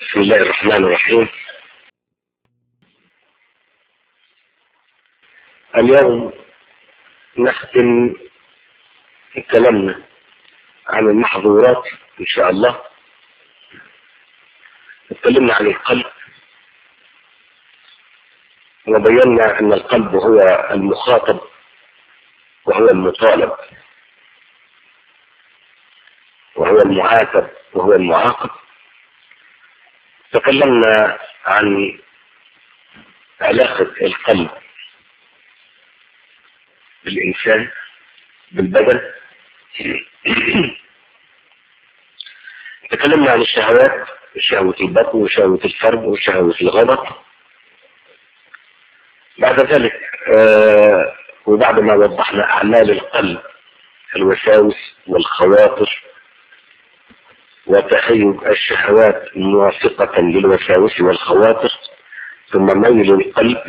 بسم الله الرحمن الرحيم اليوم نختم كلامنا عن المحظورات ان شاء الله اتكلمنا عن القلب وبينا ان القلب هو المخاطب وهو المطالب وهو المعاتب وهو المعاقب تكلمنا عن علاقة القلب بالإنسان بالبدن تكلمنا عن الشهوات شهوة البطن وشهوة الفرد وشهوة الغضب بعد ذلك آه وبعد ما وضحنا أعمال القلب الوساوس والخواطر وتهيج الشهوات موافقة للوساوس والخواطر ثم ميل القلب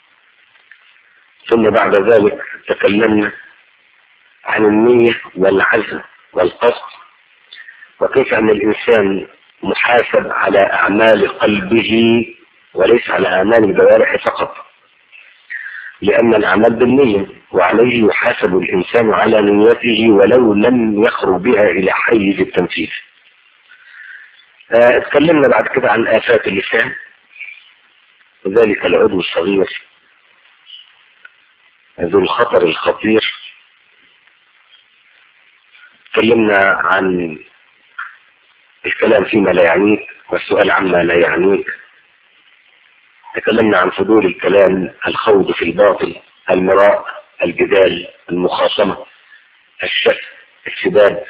ثم بعد ذلك تكلمنا عن النية والعزم والقصد وكيف أن الإنسان محاسب على أعمال قلبه وليس على أعمال الجوارح فقط لأن الأعمال بالنية وعليه يحاسب الإنسان على نيته ولو لم يخرج بها إلى حيز التنفيذ اتكلمنا بعد كده عن آفات اللسان وذلك العضو الصغير ذو الخطر الخطير تكلمنا عن الكلام فيما لا يعنيك والسؤال عما لا يعنيك تكلمنا عن فضول الكلام الخوض في الباطل المراء الجدال المخاصمة الشك السباب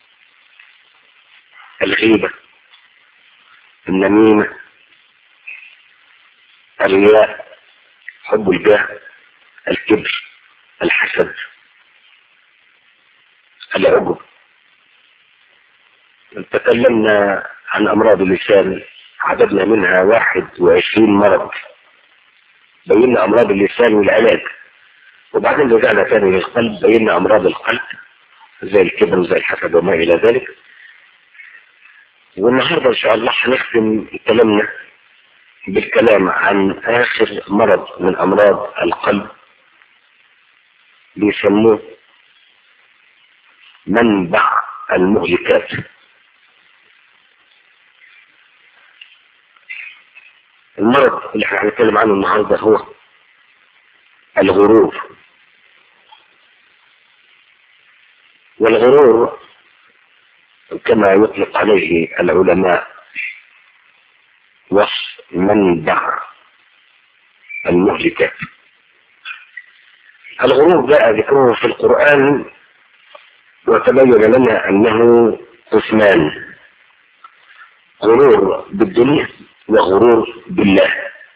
الغيبة النميمة الرياء حب الجاه الكبر الحسد العجب تكلمنا عن أمراض اللسان عددنا منها واحد وعشرين مرض بينا أمراض اللسان والعلاج وبعدين رجعنا تاني للقلب بينا أمراض القلب زي الكبر وزي الحسد وما إلى ذلك والنهاردة إن شاء الله هنختم كلامنا بالكلام عن آخر مرض من أمراض القلب بيسموه منبع المهلكات المرض اللي احنا هنتكلم عنه النهارده هو الغرور والغرور كما يطلق عليه العلماء وصف منبع المهلكات الغرور جاء ذكره في القرآن وتبين لنا أنه قسمان غرور بالدنيا وغرور بالله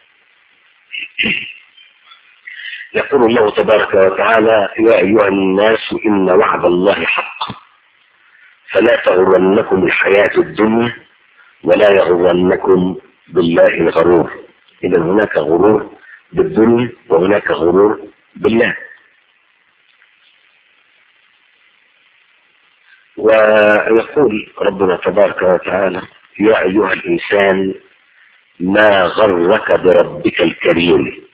يقول الله تبارك وتعالى يا أيها الناس إن وعد الله حق فلا تغرنكم الحياة الدنيا ولا يغرنكم بالله الغرور إذا هناك غرور بالدنيا وهناك غرور بالله ويقول ربنا تبارك وتعالى يا أيها الإنسان ما غرك بربك الكريم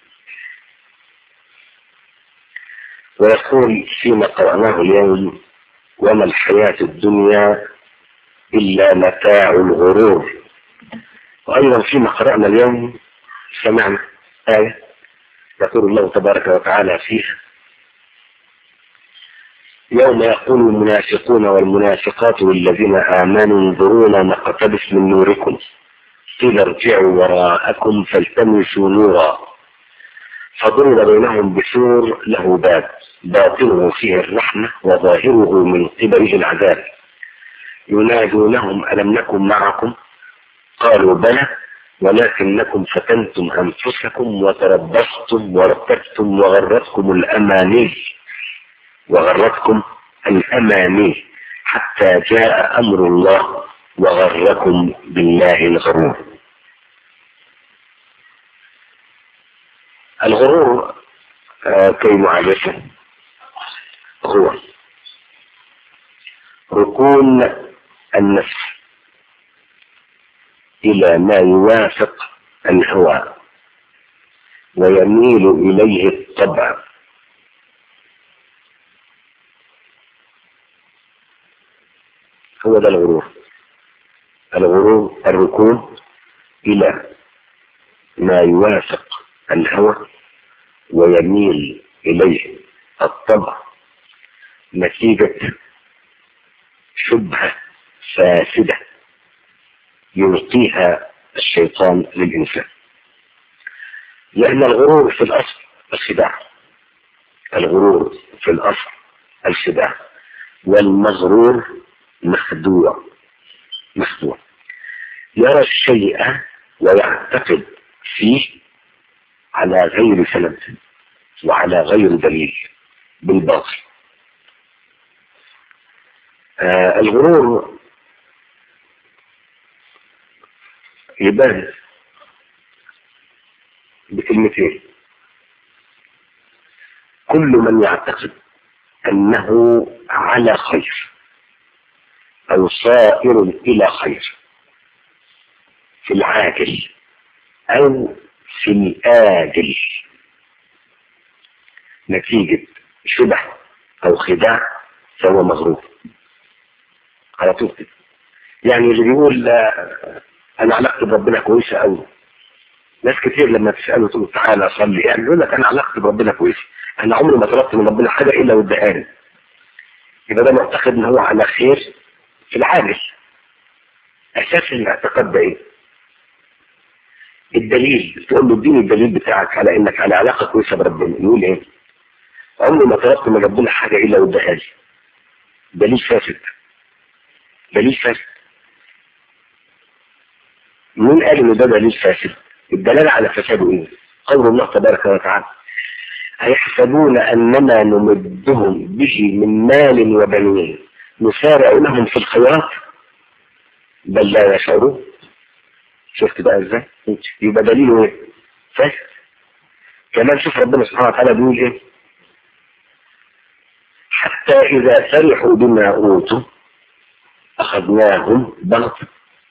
ويقول فيما قرأناه اليوم وما الحياة الدنيا إلا متاع الغرور وأيضا فيما قرأنا اليوم سمعنا آية يقول الله تبارك وتعالى فيها يوم يقول المنافقون والمنافقات للذين آمنوا انظرونا نقتبس من نوركم قيل ارجعوا وراءكم فالتمسوا نورا فضرب بينهم بسور له باب باطنه فيه الرحمة وظاهره من قبله العذاب ينادونهم ألم نكن معكم قالوا بلى ولكنكم فتنتم أنفسكم وتربصتم وارتبتم وغرتكم الأماني وغرتكم الأماني حتى جاء أمر الله وغركم بالله الغرور الغرور آه كي معالجه هو ركون النفس إلى ما يوافق الهوى ويميل إليه الطبع هو ده الغرور الغرور الركون إلى ما يوافق الهوى ويميل إليه الطبع نتيجة شبهة فاسدة يلقيها الشيطان للإنسان لأن الغرور في الأصل الخداع الغرور في الأصل الخداع والمغرور مخدوع مخدوع يرى الشيء ويعتقد فيه على غير سند وعلى غير دليل بالباطل آه الغرور يبان بكلمتين كل من يعتقد انه على خير او صائر الى خير في العاجل او في الاجل نتيجة شبه او خداع فهو مغرور على طول كده يعني اللي بيقول انا علاقتي بربنا كويسه قوي ناس كتير لما تساله تقول تعالى اصلي يعني يقول لك انا علاقتي بربنا كويسه انا عمري ما طلبت من ربنا حاجه الا واداني يبقى ده معتقد ان هو على خير في العاجل اساس الاعتقاد ده ايه الدليل تقول له اديني الدليل بتاعك على انك على علاقه كويسه بربنا يقول ايه عمري ما طلبت من ربنا حاجه الا واداها لي دليل فاسد دليل فاسد مين قال ان ده دليل فاسد الدلالة على فساده ايه قول الله تبارك وتعالى أيحسبون أننا نمدهم به من مال وبنين نسارع لهم في الخيرات بل لا يشعرون شفت بقى ازاي يبقى دليله ايه فاسد كمان شوف ربنا سبحانه وتعالى بيقول ايه حتى إذا فرحوا بما أوتوا أخذناهم بغتة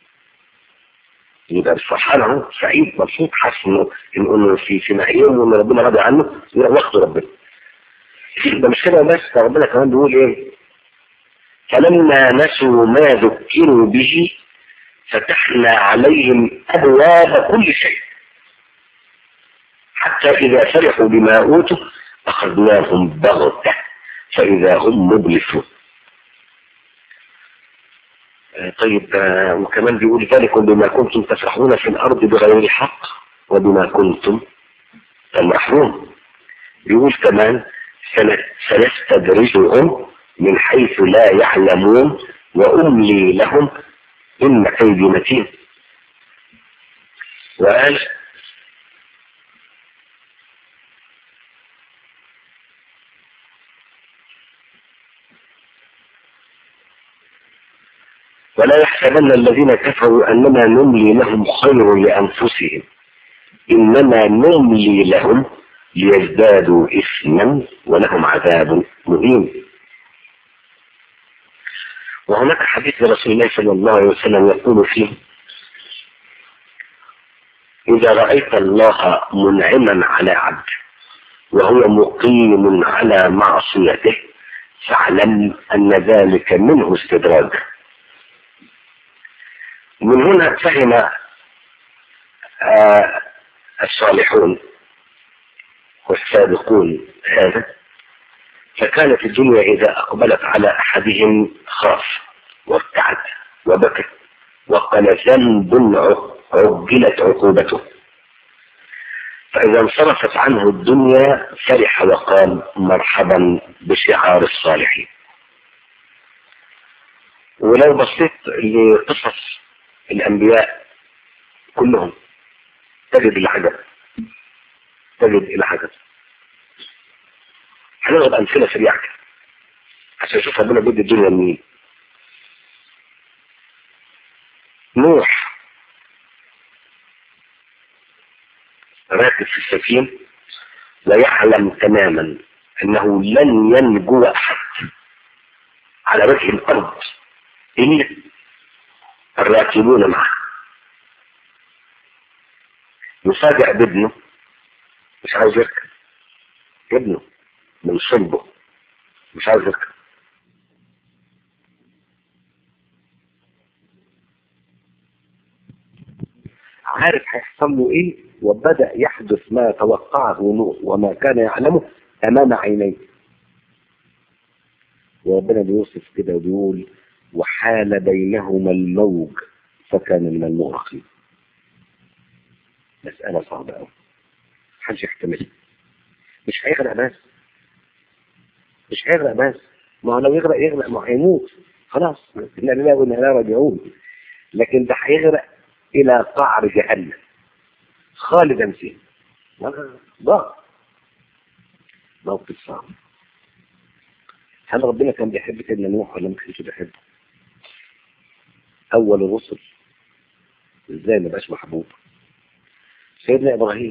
يبقى الفرحان اهو سعيد مبسوط حاسس انه انه في في نعيم وان ربنا راضي عنه يروح واخده ربنا ده مش كده بس ربنا كمان بيقول ايه فلما نسوا ما ذكروا به فتحنا عليهم ابواب كل شيء حتى اذا فرحوا بما اوتوا اخذناهم بغته فاذا هم مبلسون طيب وكمان بيقول ذلك بما كنتم تفرحون في الأرض بغير حق وبما كنتم تمرحون بيقول كمان سنستدرجهم من حيث لا يعلمون وأملي لهم إن كيدي متين وقال ولا يحسبن الذين كفروا أننا نملي لهم خير لأنفسهم إنما نملي لهم ليزدادوا إثما ولهم عذاب مهين وهناك حديث لرسول الله صلى الله عليه وسلم يقول فيه إذا رأيت الله منعما على عبد وهو مقيم على معصيته فاعلم أن ذلك منه استدراج من هنا فهم آه الصالحون والسابقون هذا فكانت الدنيا إذا أقبلت على أحدهم خاف وارتعد وبكى وقال ذنب عجلت عقوبته فإذا انصرفت عنه الدنيا فرح وقال مرحبا بشعار الصالحين ولو بصيت لقصص الأنبياء كلهم تجد العجب تجد العجب هنضرب أمثلة سريعة عشان نشوف ربنا بيدي الدنيا لمين نوح راكب في السفينة ويعلم تماما أنه لن ينجو أحد على وجه الأرض إلا الراكبون معه يفاجئ بابنه مش عايز يركب ابنه من صلبه مش عايز يركب عارف هيحصل له ايه وبدأ يحدث ما توقعه نوح وما كان يعلمه امام عينيه وربنا بيوصف كده وبيقول وحال بينهما الموج فكان من المغرقين مسألة صعبة أوي محدش يحتملها مش هيغرق بس مش هيغرق بس ما هو لو يغرق يغرق ما هو هيموت خلاص إنا لله وإنا إليه راجعون لكن ده هيغرق إلى قعر جهنم خالدا فيه ضاع موقف صعب هل ربنا كان بيحب سيدنا نوح ولا ما كانش بيحبه؟ أول الرسل إزاي ما بقاش محبوب؟ سيدنا إبراهيم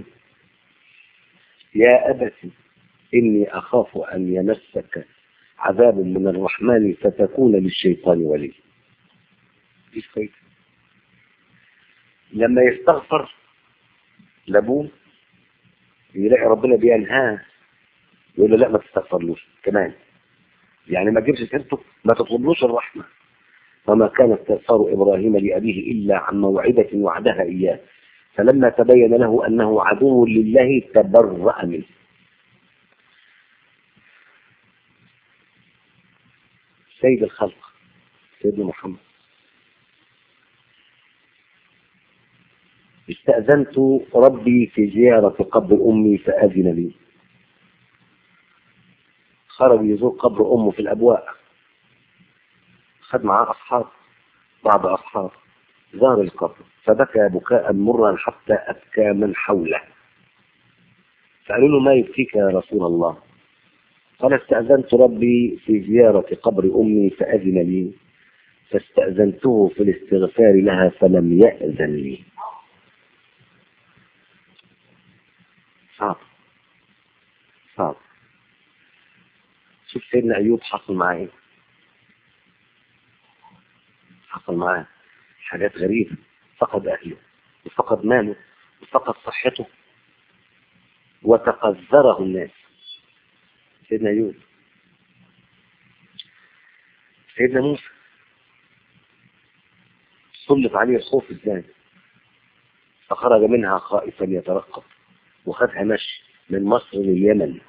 يا أبت إني أخاف أن يمسك عذاب من الرحمن فتكون للشيطان ولي مفيش فايدة لما يستغفر لابوه يلاقي ربنا بينهاه يقول له لا ما تستغفرلوش كمان يعني ما تجيبش سيرته ما تطلبلوش الرحمة وما كان استغفار إبراهيم لأبيه إلا عن موعدة وعدها إياه فلما تبين له أنه عدو لله تبرأ منه سيد الخلق سيدنا محمد استأذنت ربي في زيارة قبر أمي فأذن لي خرج يزور قبر أمه في الأبواء خد معاه أصحاب بعض أصحاب زار القبر فبكى بكاء مرا حتى أبكى من حوله فقالوا له ما يبكيك يا رسول الله قال استأذنت ربي في زيارة قبر أمي فأذن لي فاستأذنته في الاستغفار لها فلم يأذن لي صعب صعب شوف سيدنا أيوب حصل معاه ايه حصل معاه حاجات غريبة فقد أهله وفقد ماله وفقد صحته وتقذره الناس سيدنا أيوب سيدنا موسى سلط عليه الخوف ازاي فخرج منها خائفا يترقب وخدها مشي من مصر لليمن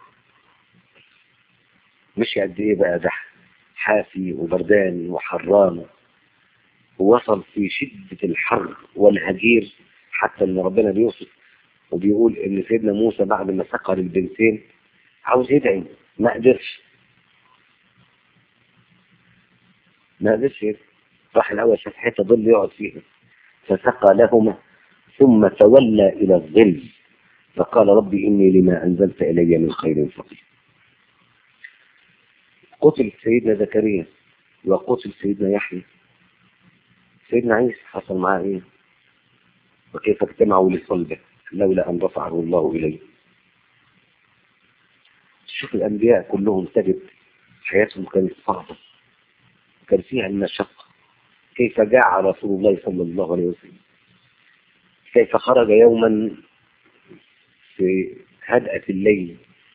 مشي قد ايه بقى ده حافي وبردان وحران ووصل في شدة الحر والهجير حتى ان ربنا بيوصف وبيقول ان سيدنا موسى بعد ما سقر البنتين عاوز يدعي ما قدرش ما قدرش يدعي راح الاول شاف حته ظل يقعد فيها فسقى لهما ثم تولى الى الظل فقال ربي اني لما انزلت الي من خير فقير قتل سيدنا زكريا وقتل سيدنا يحيى سيدنا عيسى حصل معاه ايه وكيف اجتمعوا لصلبه لولا ان رفعه الله اليه شوف الانبياء كلهم تجد حياتهم كانت صعبه كان فيها المشقه كيف جاع رسول الله صلى الله عليه وسلم كيف خرج يوما في هدأة الليل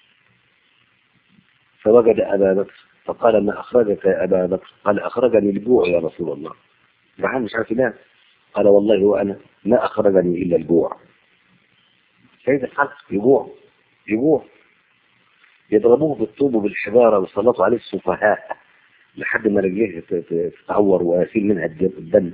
فوجد أبا بكر فقال ما أخرجك يا أبا بكر قال أخرجني الجوع يا رسول الله جعان مش عارف ينام قال والله وأنا ما أخرجني إلا الجوع سيد الخلق يجوع يجوع يضربوه بالطوب وبالحجارة ويسلطوا عليه السفهاء لحد ما رجليه تتعور ويسيل منها الدم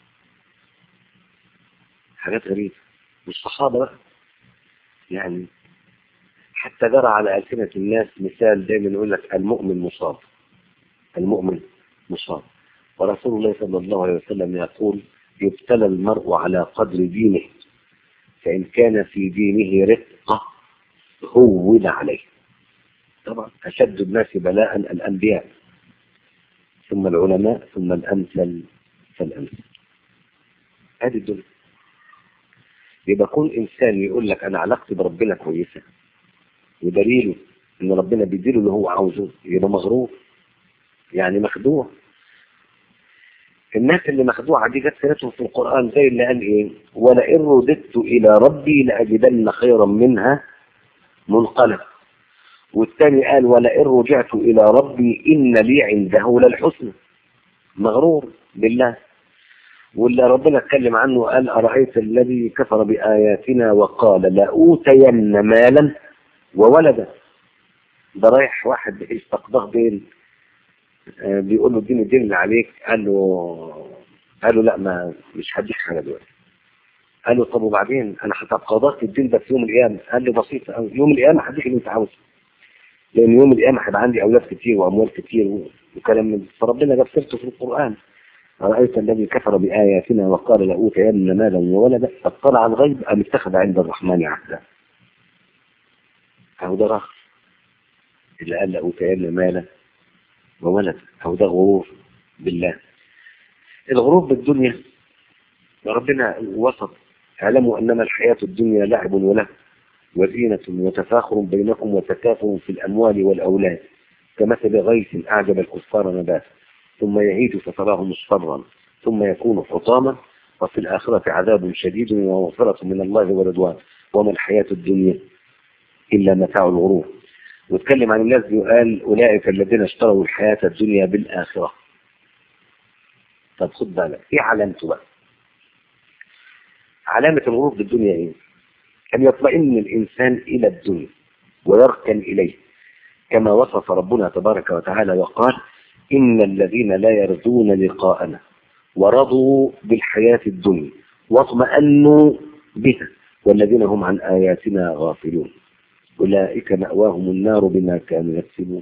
حاجات غريبة والصحابة بقى يعني حتى جرى على ألسنة الناس مثال دايما يقول لك المؤمن مصاب المؤمن مصاب ورسول الله صلى الله عليه وسلم يقول يبتلى المرء على قدر دينه فإن كان في دينه رقة هون عليه طبعا أشد الناس بلاء الأنبياء ثم العلماء ثم الأمثل فالأمثل هذه الدنيا يبقى كون إنسان يقول لك أنا علاقتي بربنا كويسة ودليله إن ربنا بيديله اللي هو عاوزه يبقى مغرور يعني مخدوع الناس اللي مخدوعة دي جت سيرتهم في القرآن زي اللي قال ايه ولئن رددت إلى ربي لأجدن خيرا منها منقلب والثاني قال ولئن رجعت إلى ربي إن لي عنده للحسن مغرور بالله واللي ربنا اتكلم عنه قال أرأيت الذي كفر بآياتنا وقال لأوتين مالا وولدا ده رايح واحد استقضاه دين آه، بيقول له اديني الدين اللي عليك قال له قال له لا ما مش هديك حاجه دلوقتي قال له طب وبعدين انا هتقاضاك الدين ده في يوم القيامه قال له بسيط أوي. يوم القيامه هديك اللي انت عاوزه لان يوم القيامه هيبقى عندي اولاد كتير واموال كتير وكلام من ده. فربنا جاب سيرته في القران أرأيت الذي كفر بآياتنا وقال لأوتين مالا وولدا اطلع على الغيب أم اتخذ عند الرحمن عهدا أهو ده رخص اللي قال لأوتين مالا وولد أو ده غرور بالله الغرور بالدنيا ربنا وسط اعلموا أنما الحياة الدنيا لعب وله وزينة وتفاخر بينكم وتكاثر في الأموال والأولاد كمثل غيث أعجب الكفار نباته ثم يهيج فتراه مصفرا ثم يكون حطاما وفي الآخرة عذاب شديد ومغفرة من الله ورضوان وما الحياة الدنيا إلا متاع الغرور واتكلم عن الناس دي وقال أولئك الذين اشتروا الحياة الدنيا بالآخرة طب خد بالك ايه علامته بقى علامة الغرور بالدنيا ايه أن يطمئن الإنسان إلى الدنيا ويركن إليه كما وصف ربنا تبارك وتعالى وقال إن الذين لا يرجون لقاءنا ورضوا بالحياة الدنيا واطمأنوا بها والذين هم عن آياتنا غافلون أولئك مأواهم النار بما كانوا يكسبون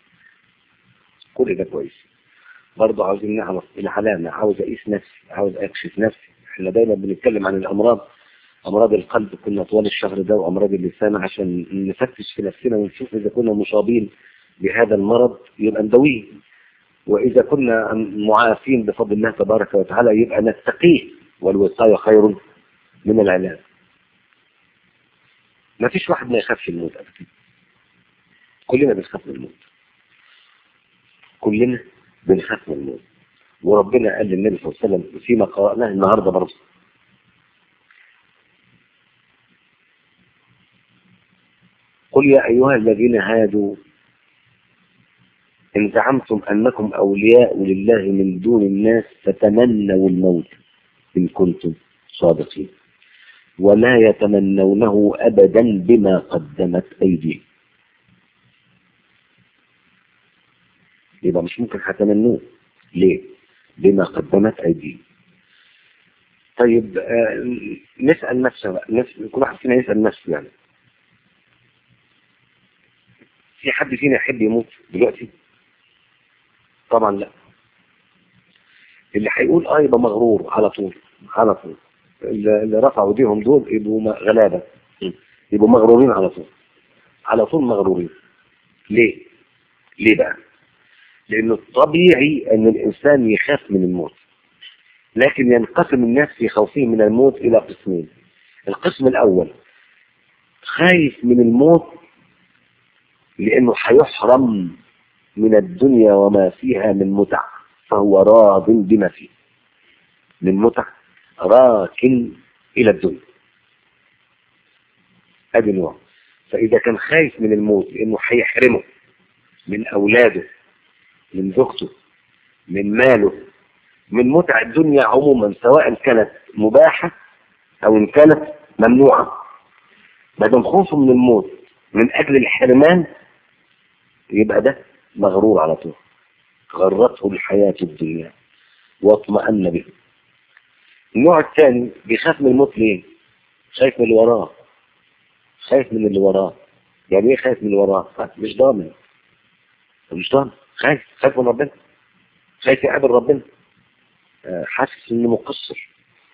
كل ده كويس برضه عاوزين نعرف العلامة عاوز أقيس نفسي عاوز أكشف نفسي احنا دايما بنتكلم عن الأمراض أمراض القلب كنا طوال الشهر ده وأمراض اللسان عشان نفتش في نفسنا ونشوف إذا كنا مصابين بهذا المرض يبقى ندويه وإذا كنا معافين بفضل الله تبارك وتعالى يبقى نتقيه والوقاية خير من العلاج ما فيش واحد ما يخافش الموت أبدا كلنا بنخاف من الموت كلنا بنخاف من الموت وربنا قال للنبي صلى الله عليه وسلم فيما قرأناه النهارده برضه قل يا أيها الذين هادوا إن زعمتم أنكم أولياء لله من دون الناس فتمنوا الموت إن كنتم صادقين ولا يتمنونه أبدا بما قدمت أيديهم يبقى مش ممكن هتمنوه ليه؟ بما قدمت أيديهم طيب آه نسأل نفسه بقى نسأل كل واحد فينا يسأل نفسه يعني في حد فينا يحب يموت دلوقتي؟ طبعا لا اللي هيقول اه يبقى مغرور على طول على طول اللي رفعوا ايديهم دول يبقوا غلابه يبقوا مغرورين على طول على طول مغرورين ليه ليه بقى لانه الطبيعي ان الانسان يخاف من الموت لكن ينقسم الناس في خوفهم من الموت الى قسمين القسم الاول خايف من الموت لانه هيحرم من الدنيا وما فيها من متع فهو راض بما فيه من متع راكن إلى الدنيا ادي نوع فإذا كان خايف من الموت لأنه هيحرمه من أولاده من زوجته من ماله من متع الدنيا عموما سواء كانت مباحة أو إن كانت ممنوعة ما دام خوفه من الموت من أجل الحرمان يبقى ده مغرور على طول غرته الحياة الدنيا واطمأن به النوع الثاني بيخاف من الموت ليه خايف من اللي وراه خايف من اللي وراه يعني ايه خايف من اللي وراه مش ضامن مش ضامن خايف خايف من ربنا خايف يقابل ربنا حاسس انه مقصر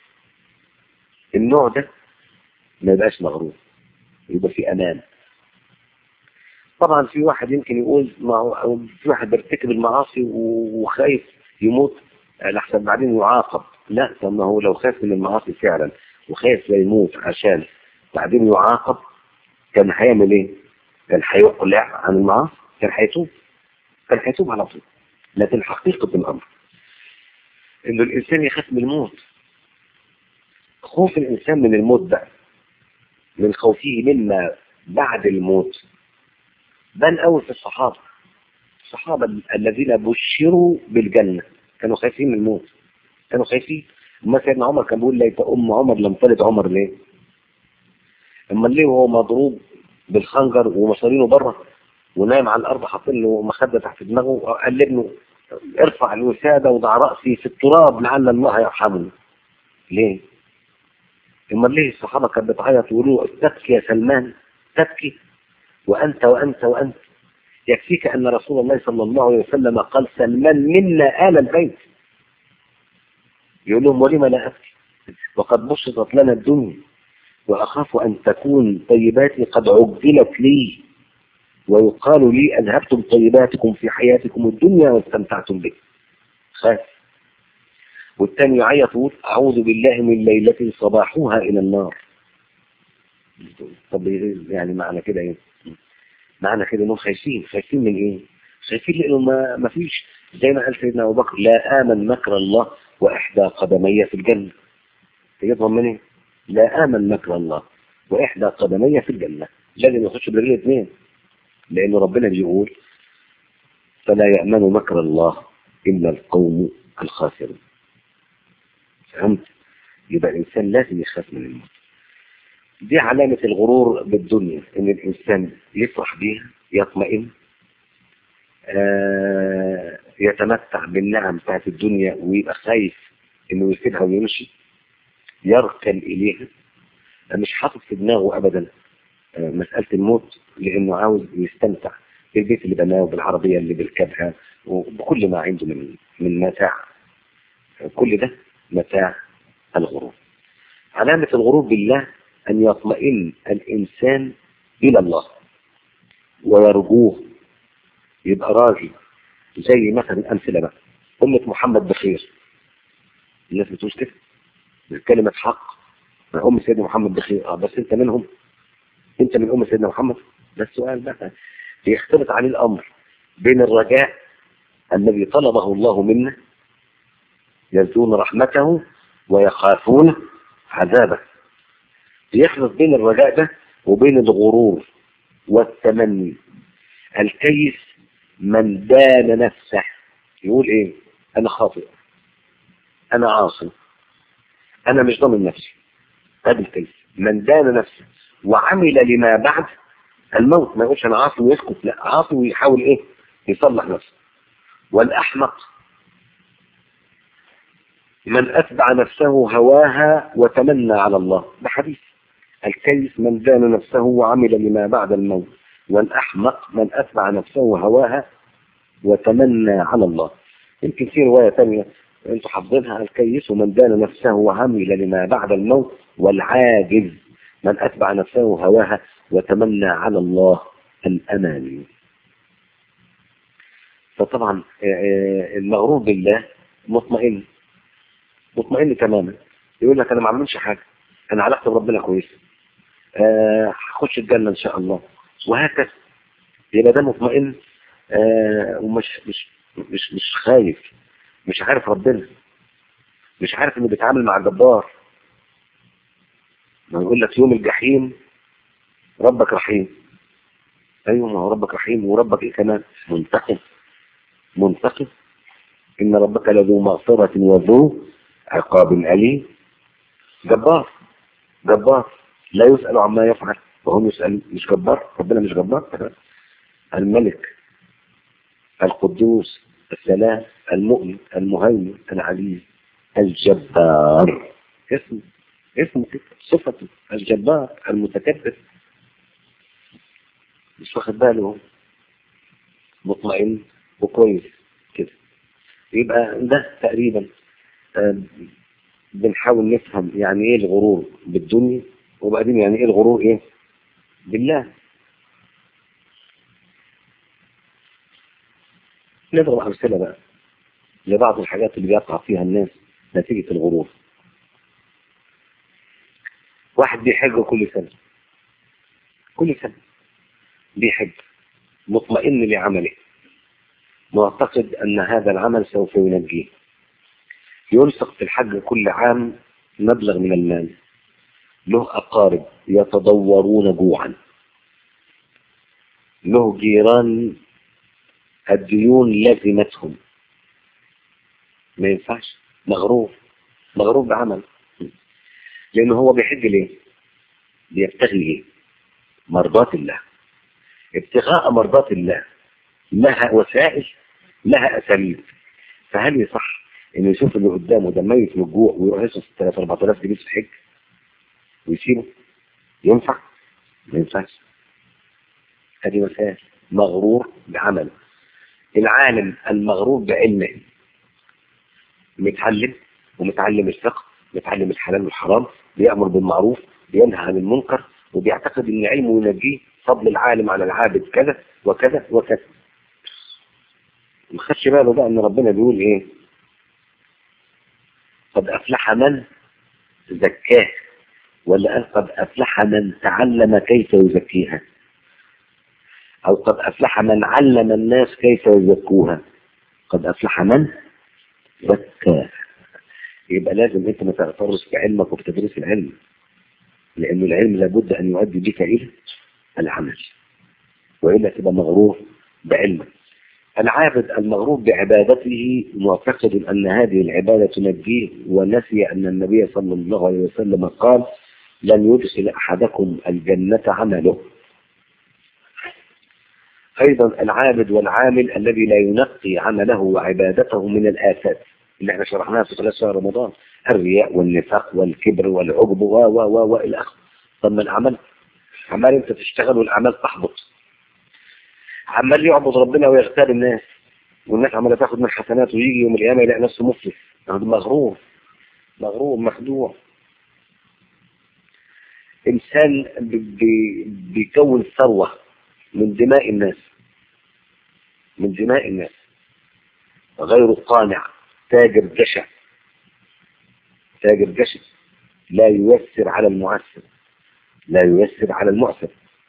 النوع ده ما يبقاش مغرور يبقى في امان طبعا في واحد يمكن يقول ما هو في واحد بيرتكب المعاصي وخايف يموت لحسن بعدين يعاقب لا طب ما هو لو خاف من المعاصي فعلا وخايف لا يموت عشان بعدين يعاقب كان هيعمل ايه؟ كان هيقلع عن المعاصي كان هيتوب كان هيتوب على طول لكن حقيقة الأمر انه الانسان يخاف من الموت خوف الانسان من الموت بقى من خوفه مما بعد الموت بان قوي في الصحابة الصحابة الذين بشروا بالجنة كانوا خايفين من الموت كانوا خايفين اما سيدنا عمر كان بيقول ليت ام عمر لم تلد عمر ليه اما ليه وهو مضروب بالخنجر ومصارينه بره ونايم على الارض حاطين له مخده تحت دماغه قال لابنه ارفع الوساده وضع راسي في التراب لعل الله يرحمني ليه اما ليه الصحابه كانت بتعيط ويقولوا تبكي يا سلمان تبكي وانت وانت وانت يكفيك ان رسول الله صلى الله عليه وسلم قال سلمان منا ال البيت يقول لهم ولم لا ابكي وقد بسطت لنا الدنيا واخاف ان تكون طيباتي قد عجلت لي ويقال لي أذهبتم طيباتكم في حياتكم الدنيا واستمتعتم به خاف والتاني يعيط يقول أعوذ بالله من ليلة صباحها إلى النار طب يعني معنى كده إيه معنى كده إنهم خايفين خايفين من إيه خايفين لأنه ما, ما فيش زي ما قال سيدنا أبو بكر لا آمن مكر الله وإحدى قدمي في الجنة يضمن من إيه لا آمن مكر الله وإحدى قدمي في الجنة لازم يخش برجل اثنين لأن ربنا بيقول فلا يأمن مكر الله إلا القوم الخاسرون فهمت يبقى الإنسان لازم يخاف من الموت دي علامة الغرور بالدنيا إن الإنسان يفرح بيها يطمئن آه يتمتع بالنعم بتاعت الدنيا ويبقى خايف إنه يسيبها ويمشي يركن إليها مش حاطط في دماغه أبدا مسألة الموت لأنه عاوز يستمتع بالبيت اللي بناه بالعربية اللي بيركبها وبكل ما عنده من من متاع كل ده متاع الغرور علامة الغرور بالله أن يطمئن الإنسان إلى الله ويرجوه يبقى راجي زي مثلا أمثلة بقى أمة محمد بخير الناس بتقول كده كلمة حق أم سيدنا محمد بخير آه بس أنت منهم انت من ام سيدنا محمد ده السؤال بقى بيختلط عليه الامر بين الرجاء الذي طلبه الله منا يرجون رحمته ويخافون عذابه بيخلط بين الرجاء ده وبين الغرور والتمني الكيس من دان نفسه يقول ايه انا خاطئ انا عاصي انا مش ضامن نفسي هذا الكيس من دان نفسه وعمل لما بعد الموت ما يقولش انا عاصي ويسكت لا عاصي ويحاول ايه يصلح نفسه والاحمق من اتبع نفسه هواها وتمنى على الله ده حديث الكيس من دان نفسه وعمل لما بعد الموت والاحمق من اتبع نفسه هواها وتمنى على الله يمكن في رواية ثانية انتوا حافظينها الكيس من دان نفسه وعمل لما بعد الموت والعاجز من أتبع نفسه هواها وتمنى على الله الأماني فطبعا المغرور بالله مطمئن مطمئن تماما يقول لك أنا ما عملش حاجة أنا علاقتي بربنا كويسة هخش الجنة إن شاء الله وهكذا يبقى ده مطمئن آه ومش مش مش مش خايف مش عارف ربنا مش عارف انه بيتعامل مع الجبار ما يقول لك يوم الجحيم ربك رحيم ايوه ما هو ربك رحيم وربك ايه كمان منتقم منتقم ان ربك لذو مغفرة وذو عقاب أليم جبار جبار لا يسأل عما يفعل وهم يسأل مش جبار ربنا مش جبار الملك القدوس السلام المؤمن المهيمن العزيز الجبار اسمه اسمه كده صفته الجبار المتكبر مش واخد باله مطمئن وكويس كده يبقى ده تقريبا بنحاول نفهم يعني ايه الغرور بالدنيا وبعدين يعني ايه الغرور ايه بالله نضرب امثله بقى لبعض الحاجات اللي بيقع فيها الناس نتيجه الغرور واحد بيحج كل سنه كل سنه بيحج مطمئن لعمله معتقد ان هذا العمل سوف ينجيه ينفق في الحج كل عام مبلغ من المال له أقارب يتضورون جوعا له جيران الديون لزمتهم ما ينفعش مغرور مغرور بعمل لأنه هو بيحج ليه بيبتغي ايه مرضات الله ابتغاء مرضات الله لها وسائل لها أساليب فهل يصح انه يشوف اللي قدامه ده ميت من الجوع ويروح يصرف 3 4000 جنيه في الحج ويسيبه ينفع ما ينفعش هذه مسائل مغرور بعمله العالم المغرور بعلمه متعلم ومتعلم الفقه متعلم الحلال والحرام بيأمر بالمعروف بينهى عن المنكر وبيعتقد ان علمه ينجيه فضل العالم على العابد كذا وكذا وكذا ما خدش باله بقى ان ربنا بيقول ايه قد افلح من زكاه ولا قال قد افلح من تعلم كيف يزكيها او قد افلح من علم الناس كيف يزكوها قد افلح من زكاها يبقى لازم انت ما تغترش بعلمك وبتدريس العلم لأن العلم لابد أن يؤدي بك إلى العمل وإلا تبقى مغرور بعلمك العابد المغرور بعبادته معتقد أن هذه العبادة تنجيه ونسي أن النبي صلى الله عليه وسلم قال لن يدخل أحدكم الجنة عمله أيضا العابد والعامل الذي لا ينقي عمله وعبادته من الآفات اللي احنا شرحناها في خلال شهر رمضان الرياء والنفاق والكبر والعجب و و و والى اخره طب ما العمل عمال انت تشتغل والاعمال تحبط عمال يعبد ربنا ويغتاب الناس والناس عماله تاخد من حسناته ويجي يوم القيامه يلاقي نفسه مفلس مغرور مغرور مخدوع انسان بي بيكون ثروه من دماء الناس من دماء الناس غير قانع تاجر جشع تاجر جشع لا ييسر على المعسر لا ييسر على المعسر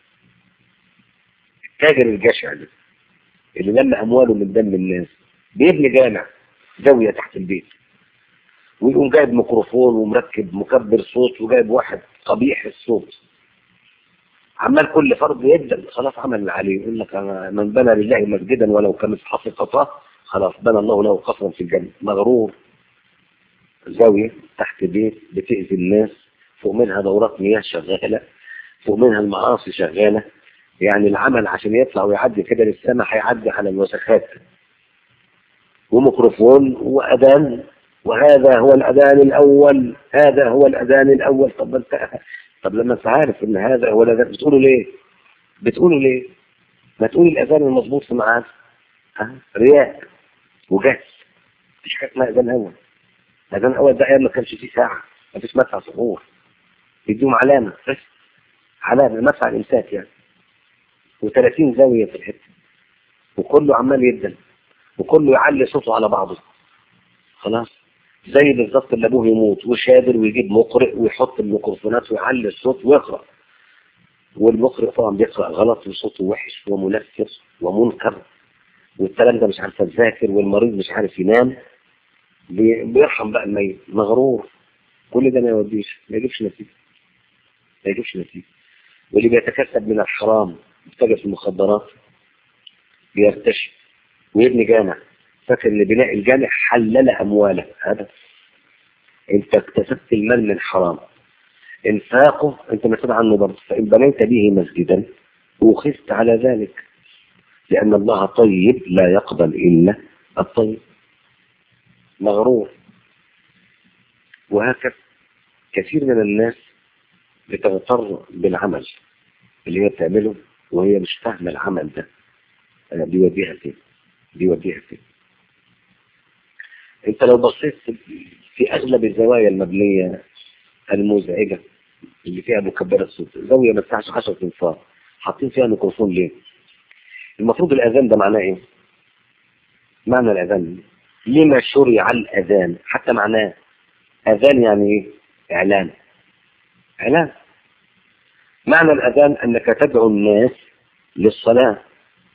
التاجر الجشع ده اللي لم أمواله من دم الناس بيبني جامع زاوية تحت البيت ويقوم جايب ميكروفون ومركب مكبر صوت وجايب واحد قبيح الصوت عمال كل فرد يبدأ خلاص عمل اللي عليه يقول لك أنا من بنى لله مسجدا ولو كمصحف قطاه خلاص بنى الله له قصرا في الجنة مغرور زاوية تحت بيت بتأذي الناس فوق منها دورات مياه شغالة فوق منها المعاصي شغالة يعني العمل عشان يطلع ويعدي كده للسماء هيعدي على الوسخات وميكروفون وأذان وهذا هو الأذان الأول هذا هو الأذان الأول طب انت طب لما انت عارف ان هذا هو الأذان بتقوله ليه؟ بتقوله ليه؟ ما تقول الأذان المظبوط في ميعاد رياء وجهل مفيش حاجة اسمها أذان أول الأذان الأول ده أيام ما كانش فيه ساعة ما فيش مدفع صخور يديهم علامة بس علامة مدفع الإمساك يعني و30 زاوية في الحتة وكله عمال يدن وكله يعلي صوته على بعضه خلاص زي بالظبط اللي ابوه يموت وشادر ويجيب مقرئ ويحط الميكروفونات ويعلي الصوت ويقرا والمقرئ طبعا بيقرا غلط وصوته وحش ومنفر ومنكر والكلام ده مش عارف تذاكر والمريض مش عارف ينام بيرحم بقى الميت مغرور كل ده ما يوديش ما يجيبش نتيجه ما يجيبش نتيجه واللي بيتكسب من الحرام بيتاجر في المخدرات بيرتشي ويبني جامع فاكر ان بناء الجامع حلل امواله هذا انت اكتسبت المال من حرام انفاقه انت مسؤول عنه برضه فان بنيت به مسجدا وخفت على ذلك لان الله طيب لا يقبل الا الطيب مغرور وهكذا كثير من الناس بتغتر بالعمل اللي هي بتعمله وهي مش فاهمه العمل ده بيوديها فين بيوديها فين انت لو بصيت في اغلب الزوايا المبنيه المزعجه اللي فيها مكبره الصوت زاويه ما تسعش 10 انفار حاطين فيها ميكروفون ليه؟ المفروض الاذان ده معناه ايه؟ معنى الاذان لما شرع الاذان حتى معناه اذان يعني ايه؟ اعلان اعلان معنى الاذان انك تدعو الناس للصلاه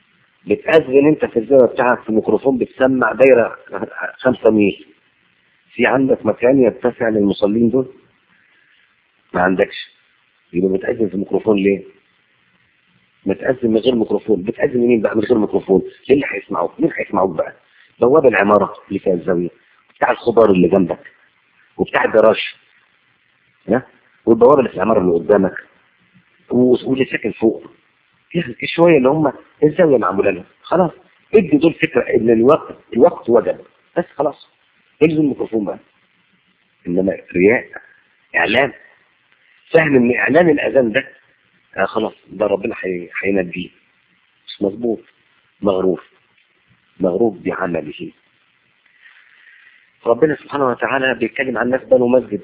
بتأذن انت في الزاوية بتاعك في الميكروفون بتسمع دايرة خمسة ميل في عندك مكان يتسع للمصلين دول ما عندكش يبقى بتأذن في الميكروفون ليه بتأذن من غير ميكروفون بتأذن منين بقى من غير ميكروفون ليه اللي هيسمعوك مين هيسمعوك بقى بواب العمارة اللي فيها الزاوية بتاع الخضار اللي جنبك وبتاع الجراج ها والبوابة اللي في العمارة اللي قدامك واللي ساكن فوق في شوية اللي هم الزاوية معمولة لهم خلاص ادي دول فكرة ان الوقت الوقت وجب بس خلاص الزم الميكروفون بقى انما رياء اعلام فهم ان اعلان الاذان ده آه خلاص ده ربنا هينجيه مش مظبوط مغرور مغرور بعمله ربنا سبحانه وتعالى بيتكلم عن ناس بنوا مسجد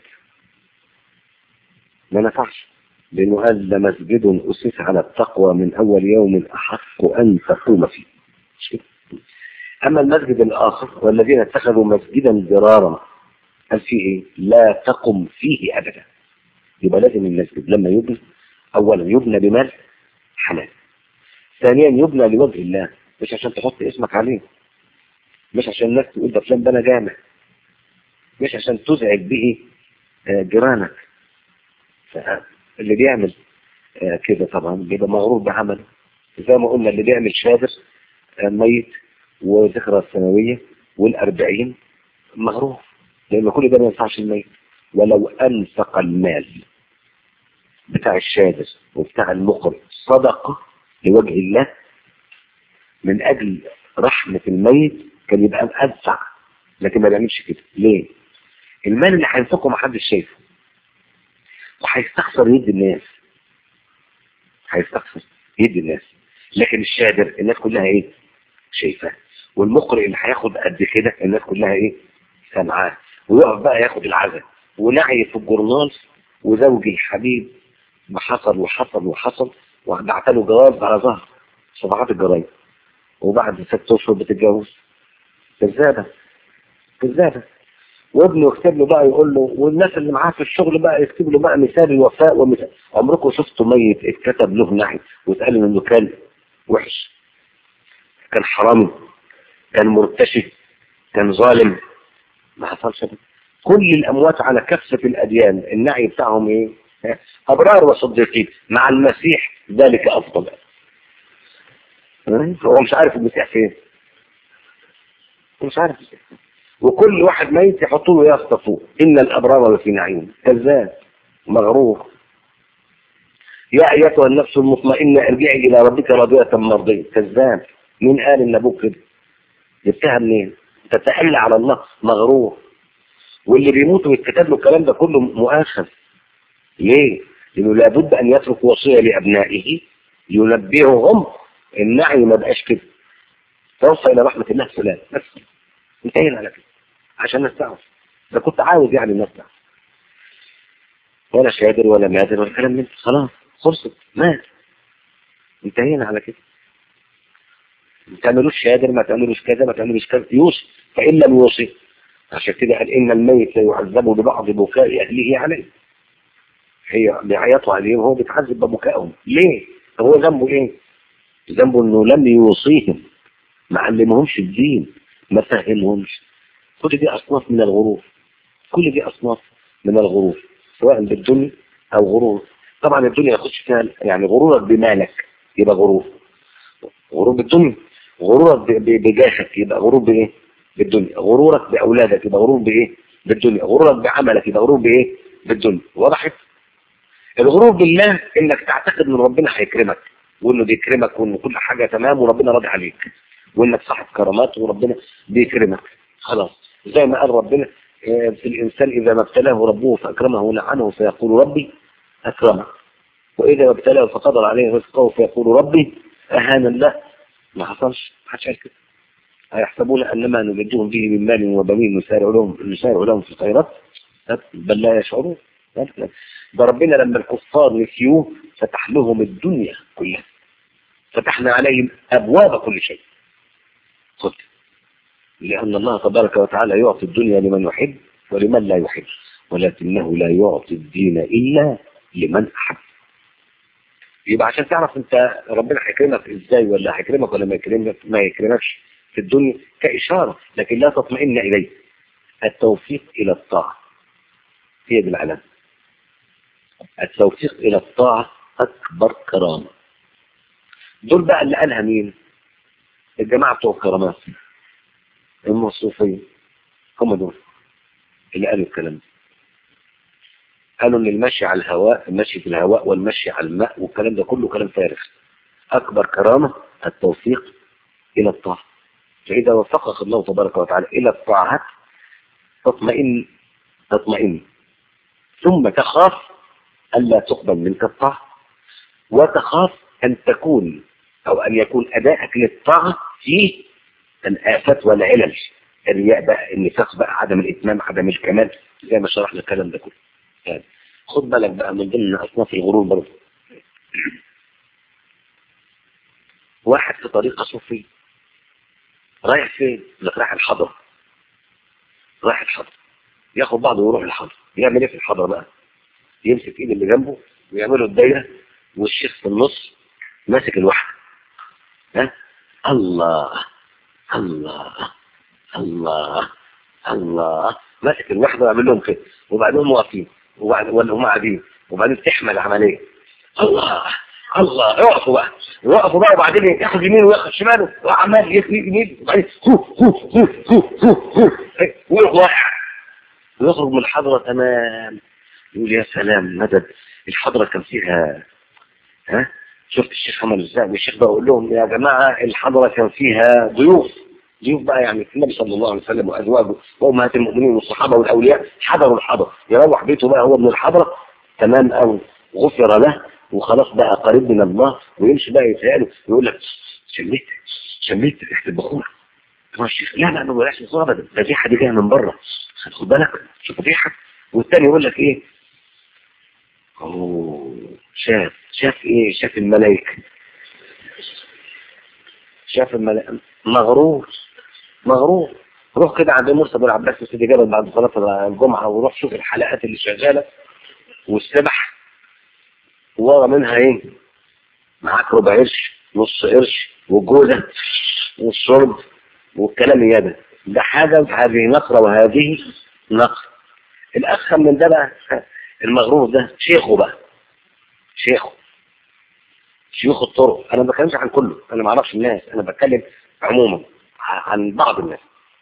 ما نفعش لأنه قال لمسجد أسس على التقوى من أول يوم أحق أن تقوم فيه أما المسجد الآخر والذين اتخذوا مسجدا ضرارا قال فيه إيه؟ لا تقم فيه أبدا يبقى لازم المسجد لما يبنى أولا يبنى بمال حلال ثانيا يبنى لوجه الله مش عشان تحط اسمك عليه مش عشان الناس تقول ده فلان بنى جامع مش عشان تزعج به جيرانك اللي بيعمل كده طبعا بيبقى مغرور بعمله زي ما قلنا اللي بيعمل شادر ميت وذكرى السنوية والأربعين مغرور لأن كل ده ما ينفعش الميت ولو أنفق المال بتاع الشادر وبتاع المقر صدقة لوجه الله من أجل رحمة الميت كان يبقى أدفع لكن ما بيعملش كده ليه؟ المال اللي هينفقه ما حدش شايفه وهيستخسر يدي الناس هيستخسر يدي الناس لكن الشادر الناس كلها ايه شايفاه والمقرئ اللي هياخد قد كده الناس كلها ايه سامعاه ويقف بقى ياخد العزاء ونعي في الجورنال وزوجي حبيب ما حصل وحصل وحصل وبعت له جواب على ظهر صفحات الجرايد وبعد ست اشهر بتتجوز كذابه كذابه وابنه يكتب له بقى يقول له والناس اللي معاه في الشغل بقى يكتب له بقى مثال الوفاء ومثال عمركم شفتوا ميت اتكتب له نعي واتقال انه كان وحش كان حرامي كان مرتشي كان ظالم ما حصلش ده كل الاموات على كافه الاديان النعي بتاعهم ايه ابرار وصديقين مع المسيح ذلك افضل هو مش عارف المسيح فين مش عارف المسيح فين وكل واحد ميت يحطوا له يافطه فوق ان الابرار لفي نعيم كذاب مغرور يا ايتها النفس المطمئنه ارجعي الى ربك راضيه مرضيه كذاب مين قال ان ابوك كده جبتها منين تتألى على الله مغرور واللي بيموت ويتكتب له الكلام ده كله مؤاخذ ليه لانه لابد ان يترك وصيه لابنائه ينبههم النعي ما بقاش كده توصل الى رحمه الله فلان بس انتهينا على كده عشان الناس تعرف ده كنت عاوز يعني الناس تعرف ولا شادر ولا مادر ولا كلام من خلاص خلصت مات انتهينا على كده ما تعملوش شادر ما تعملوش كذا ما تعملوش كذا يوصي فإن لم يوصي عشان كده قال إن الميت لا يعذب ببعض بكاء أهله عليه هي بيعيطوا عليه وهو بيتعذب ببكائهم ليه؟ هو ذنبه إيه؟ ذنبه إنه لم يوصيهم ما علمهمش الدين ما فهمهمش كل دي أصناف من الغرور كل دي أصناف من الغرور سواء بالدنيا أو غرور طبعا الدنيا يخش فيها يعني غرورك بمالك يبقى غرور غرور بالدنيا غرورك بجاهك يبقى غرور بايه بالدنيا غرورك باولادك يبقى غرور بايه بالدنيا غرورك بعملك يبقى غرور بايه بالدنيا وضحت الغرور بالله انك تعتقد ان ربنا هيكرمك وانه بيكرمك وان كل حاجه تمام وربنا راضي عليك وانك صاحب كرامات وربنا بيكرمك خلاص زي ما قال ربنا في الانسان اذا ما ابتلاه ربه فاكرمه ونعمه فيقول ربي اكرمه واذا ما ابتلاه فقدر عليه رزقه فيقول ربي اهان الله ما حصلش ما حدش قال كده هيحسبون انما نمدهم به من مال وبنين نسارع لهم نسارع لهم في الخيرات بل لا يشعرون ده ربنا لما الكفار نسيوه فتح لهم الدنيا كلها فتحنا عليهم ابواب كل شيء خد لان الله تبارك وتعالى يعطي الدنيا لمن يحب ولمن لا يحب ولكنه لا يعطي الدين الا لمن احب يبقى عشان تعرف انت ربنا هيكرمك ازاي ولا هيكرمك ولا ما يكرمك ما يكرمكش في الدنيا كإشارة لكن لا تطمئن إليه التوفيق إلى الطاعة هي دي العلامة التوفيق إلى الطاعة أكبر كرامة دول بقى اللي قالها مين الجماعة بتوع الكرامات المصروفين هم دول اللي قالوا الكلام ده قالوا ان المشي على الهواء المشي في الهواء والمشي على الماء والكلام ده كله كلام فارغ اكبر كرامة التوفيق الى الطاعة فاذا وفقك الله تبارك وتعالى الى الطاعات تطمئن تطمئن ثم تخاف الا تقبل منك الطاعة وتخاف ان تكون او ان يكون ادائك للطاعة فيه الافات والعلل الرياء بقى النفاق بقى عدم الاتمام عدم الكمال زي ما شرحنا الكلام ده كله يعني خد بالك بقى من ضمن اصناف الغرور برضه واحد في طريقة صوفي رايح فين؟ لك رايح الحضر رايح الحضر ياخد بعضه ويروح الحضر يعمل ايه في الحضر بقى؟ يمسك ايد اللي جنبه ويعمله الدايره والشيخ في النص ماسك الواحد ها الله الله الله الله ماسك الوحده ويعمل لهم كده وبعدين هم واقفين وبعد ولا هم قاعدين وبعدين تحمل العمليه الله الله يقفوا بقى يقفوا بقى وبعدين ياخد يمين وياخد شماله وعمال يخلي يمين وبعدين هو هو هو هو هو هو ويروح واقع ويخرج من الحضره تمام يقول يا سلام مدد الحضره كان فيها ها شفت الشيخ عمل ازاي والشيخ بقى يقول لهم يا جماعه الحضره كان فيها ضيوف ضيوف بقى يعني النبي صلى الله عليه وسلم وازواجه وامهات المؤمنين والصحابه والاولياء حضروا الحضره يروح بيته بقى هو من الحضره تمام او غفر له وخلاص بقى قريب من الله ويمشي بقى يتهيأله يقول لك شميت شميت ريحه البخور هو الشيخ لا لا ما بلاش بخور ابدا ده ريحه دي جايه من بره خد بالك شوف الريحه والتاني يقول لك ايه اوه شاف شاف ايه شاف الملائكه شاف الملائكه مغرور مغرور روح كده عند مرسى بن عباس في سيدي جبل بعد صلاه الجمعه وروح شوف الحلقات اللي شغاله والسبح ورا منها ايه معاك ربع قرش نص قرش والجوزه والشرب والكلام ياده ده حاجه هذه نقره وهذه نقره الاخر من ده بقى المغرور ده شيخه بقى شيخه شيوخ الطرق انا ما بتكلمش عن كله انا ما اعرفش الناس انا بتكلم عموما عن بعض الناس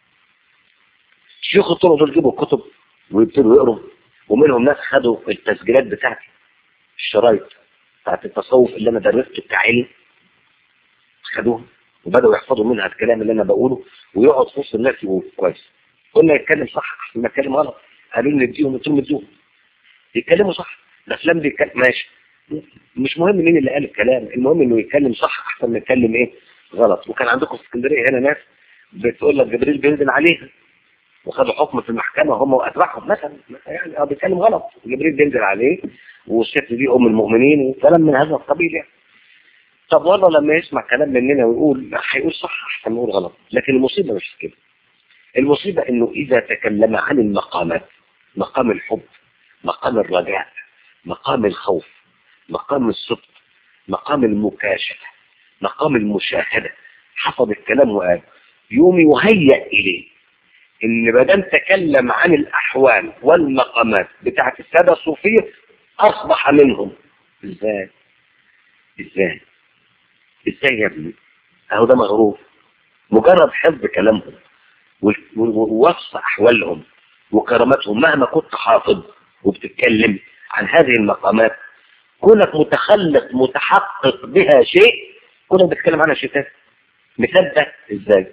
شيوخ الطرق دول جيبوا الكتب ويبتدوا يقروا ومنهم ناس خدوا التسجيلات بتاعتي الشرايط بتاعت التصوف اللي انا درسته كعلم خدوها وبدأوا يحفظوا منها الكلام اللي انا بقوله ويقعد في وسط الناس يقول كويس قلنا يتكلم صح احسن ما يتكلم غلط قالوا لي اديهم قلت لهم اديهم يتكلموا صح الافلام دي كان ماشي مش مهم مين اللي قال الكلام المهم انه يتكلم صح احسن ما يتكلم ايه غلط وكان عندكم في اسكندريه هنا ناس بتقول لك جبريل بينزل عليها وخدوا حكم في المحكمة هم وأتباعهم مثلا يعني اه بيتكلم غلط جبريل بينزل عليه والست دي أم المؤمنين وكلام من هذا القبيل يعني طب والله لما يسمع كلام مننا ويقول هيقول صح أحسن يقول غلط لكن المصيبة مش كده المصيبة إنه إذا تكلم عن المقامات مقام الحب مقام الرجاء مقام الخوف مقام الصدق مقام المكاشفة مقام المشاهدة حفظ الكلام وقال يوم يهيأ إليه ان ما دام تكلم عن الاحوال والمقامات بتاعت الساده الصوفيه اصبح منهم ازاي ازاي ازاي يا ابني اهو ده مغرور مجرد حفظ كلامهم ووصف احوالهم وكراماتهم مهما كنت حافظ وبتتكلم عن هذه المقامات كونك متخلق متحقق بها شيء كونك بتتكلم عنها شيء تاني مثال ده ازاي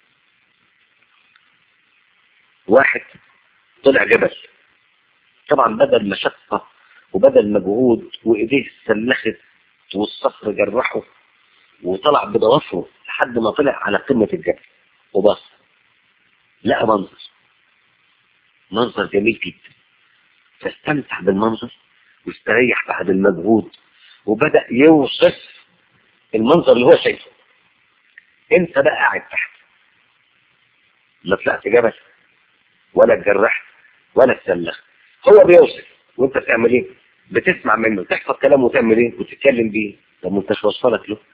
واحد طلع جبل طبعا بدل مشقة وبدل مجهود وايديه سلخت والصخر جرحه وطلع بضوافره لحد ما طلع على قمة الجبل وبص لقى منظر منظر جميل جدا فاستمتع بالمنظر واستريح بعد المجهود وبدأ يوصف المنظر اللي هو شايفه انت بقى قاعد تحت لا طلعت جبل ولا اتجرحت ولا اتسلخت هو بيوصف وانت بتعمل ايه بتسمع منه تحفظ كلامه وتعمل ايه وتتكلم بيه طب ما انتش وصلك له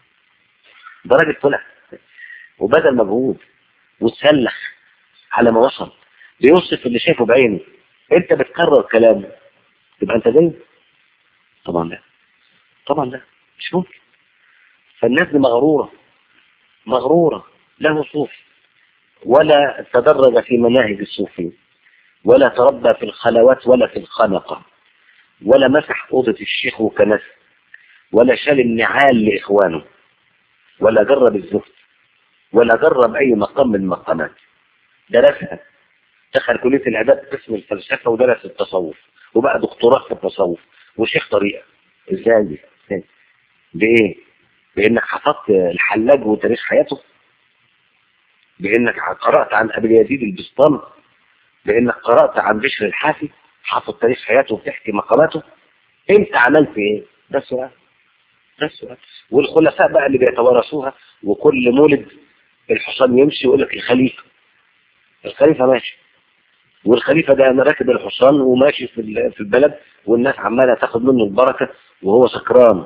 ده راجل طلع وبذل مجهود وتسلخ على ما وصل بيوصف اللي شايفه بعينه انت بتكرر كلامه تبقى انت زيه طبعا لا طبعا لا مش ممكن فالناس دي مغرورة مغرورة له صوفي ولا تدرج في مناهج الصوفية ولا تربى في الخلوات ولا في الخنقة ولا مسح أوضة الشيخ وكنسه ولا شال النعال لإخوانه ولا جرب الزفت ولا جرب أي مقام من المقامات درسها دخل كلية الآداب قسم الفلسفة ودرس التصوف وبقى دكتوراه في التصوف وشيخ طريقة ازاي دي؟ ازاي؟ بإيه؟ بإنك حفظت الحلاج وتاريخ حياته بإنك قرأت عن أبي يزيد البسطامي بإنك قرأت عن بشر الحافي حافظ تاريخ حياته وبتحكي مقالاته انت عملت ايه؟ ده السؤال ده السؤال والخلفاء بقى اللي بيتوارثوها وكل مولد الحصان يمشي ويقول لك الخليفة الخليفة ماشي والخليفة ده أنا راكب الحصان وماشي في في البلد والناس عمالة تاخد منه البركة وهو سكران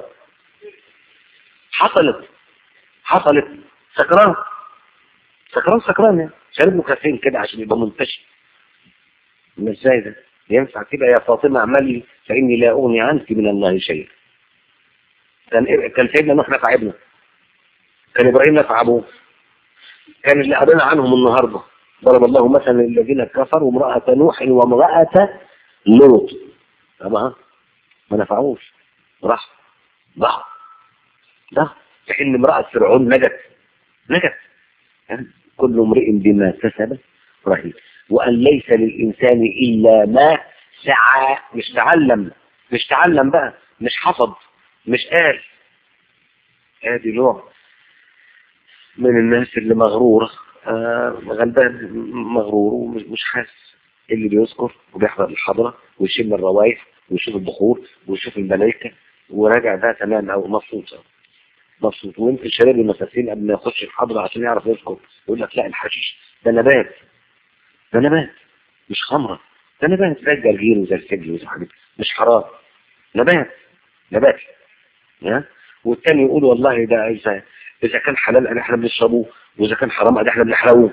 حصلت حصلت سكران سكران سكران يعني شارب له كافيين كده عشان يبقى منتشر مش ازاي ده ينفع كده يا فاطمة اعملي فإني لا أغني عنك من الله شيئا كان كان سيدنا نوح نفع ابنه كان إبراهيم نفع أبوه كان اللي قرينا عنهم النهارده ضرب الله مثلا للذين كفروا امرأة نوح وامرأة لوط طبعا ما نفعوش راح ضاع ده في حين امرأة فرعون نجت نجت كل امرئ بما كسب رهين وأن ليس للإنسان إلا ما سعى مش تعلم مش تعلم بقى مش حفظ مش قال ادي نوع من الناس اللي مغرورة آه غلبان مغرور ومش حاسس اللي بيذكر وبيحضر الحضرة ويشم الروايح ويشوف البخور ويشوف الملائكة وراجع ده تمام او مبسوط مبسوط ويمكن شباب المساسين قبل ما يخش الحضرة عشان يعرف يذكر يقول لك لا الحشيش ده نبات ده نبات مش خمرة ده نبات زي الجرجير وزي السجل وزي حاجات مش حرام نبات نبات ها والتاني يقول والله ده إذا إذا كان حلال أنا احنا بنشربوه وإذا كان حرام أنا احنا بنحرقوه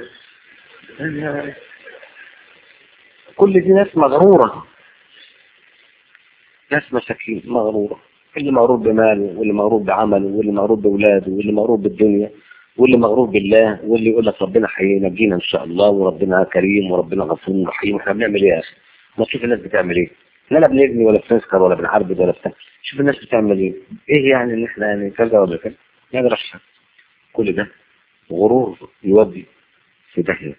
كل دي ناس مغرورة ناس مساكين مغرورة اللي مغرور بماله واللي مغرور بعمله واللي مغرور بأولاده واللي مغرور بالدنيا واللي مغرور بالله واللي يقول لك ربنا هينجينا ان شاء الله وربنا كريم وربنا غفور رحيم احنا بنعمل ايه يا اخي ما تشوف الناس بتعمل ايه لا لا بنبني ولا بنسكر ولا بنعربد ولا بتاع شوف الناس بتعمل ايه ايه يعني ان احنا يعني كذا ولا كذا ما نقدرش كل ده غرور يودي في داهيه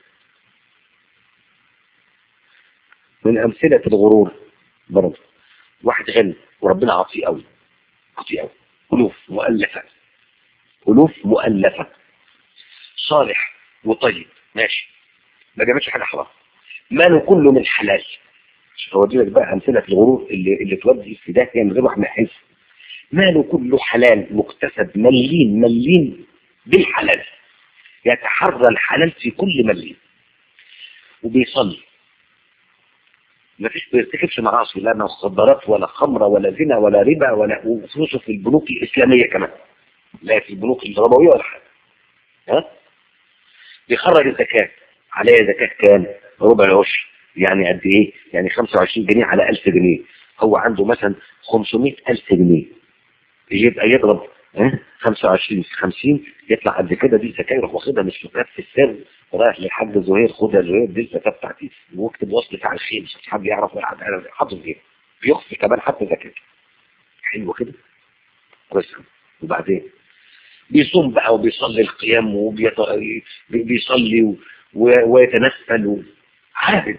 من امثله الغرور برضه واحد غني وربنا عطيه قوي عطيه قوي الوف مؤلفه الوف مؤلفه صالح وطيب ماشي ما بيعملش حاجه حرام ماله كله من حلال هودي لك بقى امثله الغرور اللي اللي تودي في داهيه من غير واحد ما يحس ماله كله حلال مكتسب مليين مليين بالحلال يتحرى الحلال في كل مليين وبيصلي ما فيش بيرتكبش معاصي لا مخدرات ولا خمرة ولا زنا ولا ربا ولا وفلوسه في البنوك الإسلامية كمان لا في البنوك الربوية ولا حاجة ها بيخرج الزكاة عليه زكاة كام ربع العشر يعني قد ايه يعني 25 جنيه على 1000 جنيه هو عنده مثلا 500 ألف جنيه يبقى يضرب ها 25 في 50 يطلع قد كده دي زكاة يروح واخدها مش زكاة في السر رايح للحاج زهير خدها زهير دي الزكاة بتاعتي واكتب وصلة على الخيل مش حد يعرف ولا حد حاطط ايه بيخفي كمان حتى زكاة حلو كده كويس وبعدين بيصوم بقى وبيصلي القيام وبيصلي ويتنفل عابد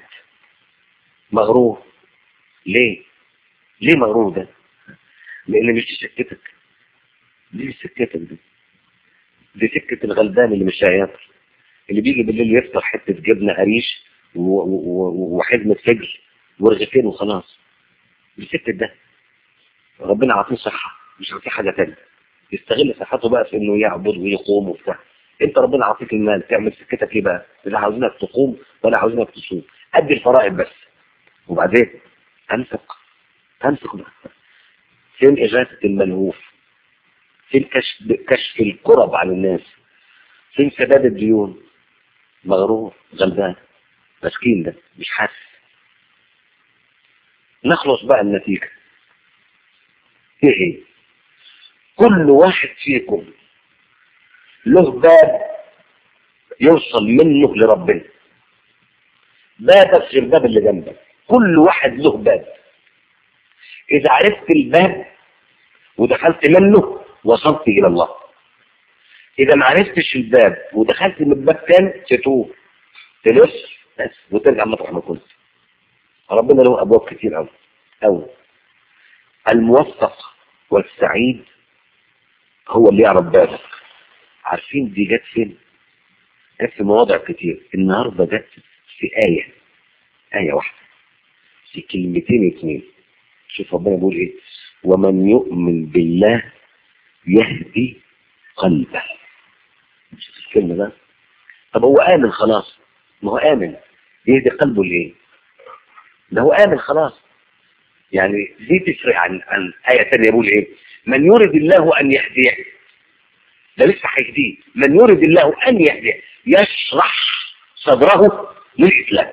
مغرور ليه ليه مغرور ده لان مش سكتك دي مش سكتك دي دي سكة الغلبان اللي مش هياكل اللي بيجي بالليل يفطر حتة جبنة قريش وحزمة فجل ورغيفين وخلاص دي سكة ده ربنا عاطيه صحة مش عاطيه حاجة تانية يستغل صحته بقى في انه يعبد ويقوم وبتاع انت ربنا عاطيك المال تعمل سكتك ايه بقى لا عاوزينك تقوم ولا عاوزينك تصوم ادي الفرائض بس وبعدين تنفق تنفق بقى فين إغاثة الملهوف فين كشف, كشف الكرب عن الناس فين سداد الديون مغرور غلبان مسكين ده مش حاسس نخلص بقى النتيجة ايه ايه كل واحد فيكم له باب يوصل منه لربنا بابك غير الباب اللي جنبك كل واحد له باب اذا عرفت الباب ودخلت منه وصلت الى الله اذا ما عرفتش الباب ودخلت من باب تاني تتوب تلف بس وترجع مطرح ما كنت ربنا له ابواب كتير قوي قوي الموفق والسعيد هو اللي يعرف بابك عارفين دي جت فين جت في مواضع كتير النهارده جت في آية آية واحدة في كلمتين اتنين شوف ربنا بيقول ايه ومن يؤمن بالله يهدي قلبه شوف الكلمة ده طب هو آمن خلاص ما هو آمن يهدي قلبه ليه ده هو آمن خلاص يعني دي تفرق عن عن آية تانية يقول ايه من يرد الله أن يهديه ده لسه هيهديه من يرد الله أن يهديه يشرح صدره للإسلام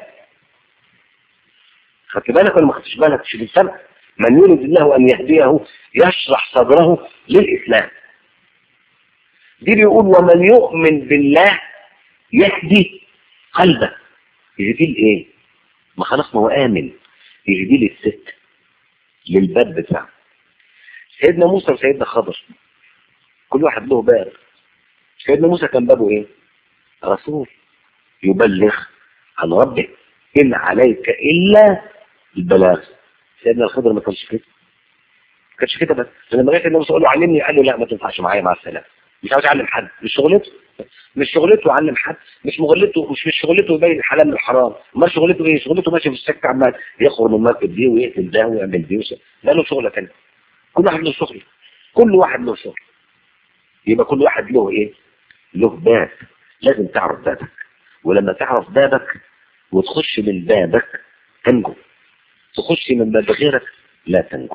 خدت بالك ولا ما خدتش بالك شوف السبب من يرد الله أن يهديه يشرح صدره للإسلام دي بيقول ومن يؤمن بالله يهدي قلبه يهدي الايه ما خلاص ما هو آمن يهدي للست للباب بتاعه سيدنا موسى وسيدنا خضر كل واحد له باب سيدنا موسى كان بابه ايه رسول يبلغ عن ربه إن عليك إلا البلاغ سيدنا الخضر ما كانش كده ما كانش كده بس لما جه النبي قال له علمني قال له لا ما تنفعش معايا مع السلامه مش عاوز اعلم حد مش شغلته مش شغلته يعلم حد مش مغلته مش مش شغلته يبين الحلال من الحرام امال شغلته ايه شغلته ماشي في السكه عمال يخرج من المركب دي ويقتل ده ويعمل دي وش ده له شغله ثانيه كل واحد له شغل كل واحد له شغل يبقى كل واحد له ايه له باب لازم تعرف بابك ولما تعرف بابك وتخش من بابك تنجو تخش من باب غيرك لا تنجو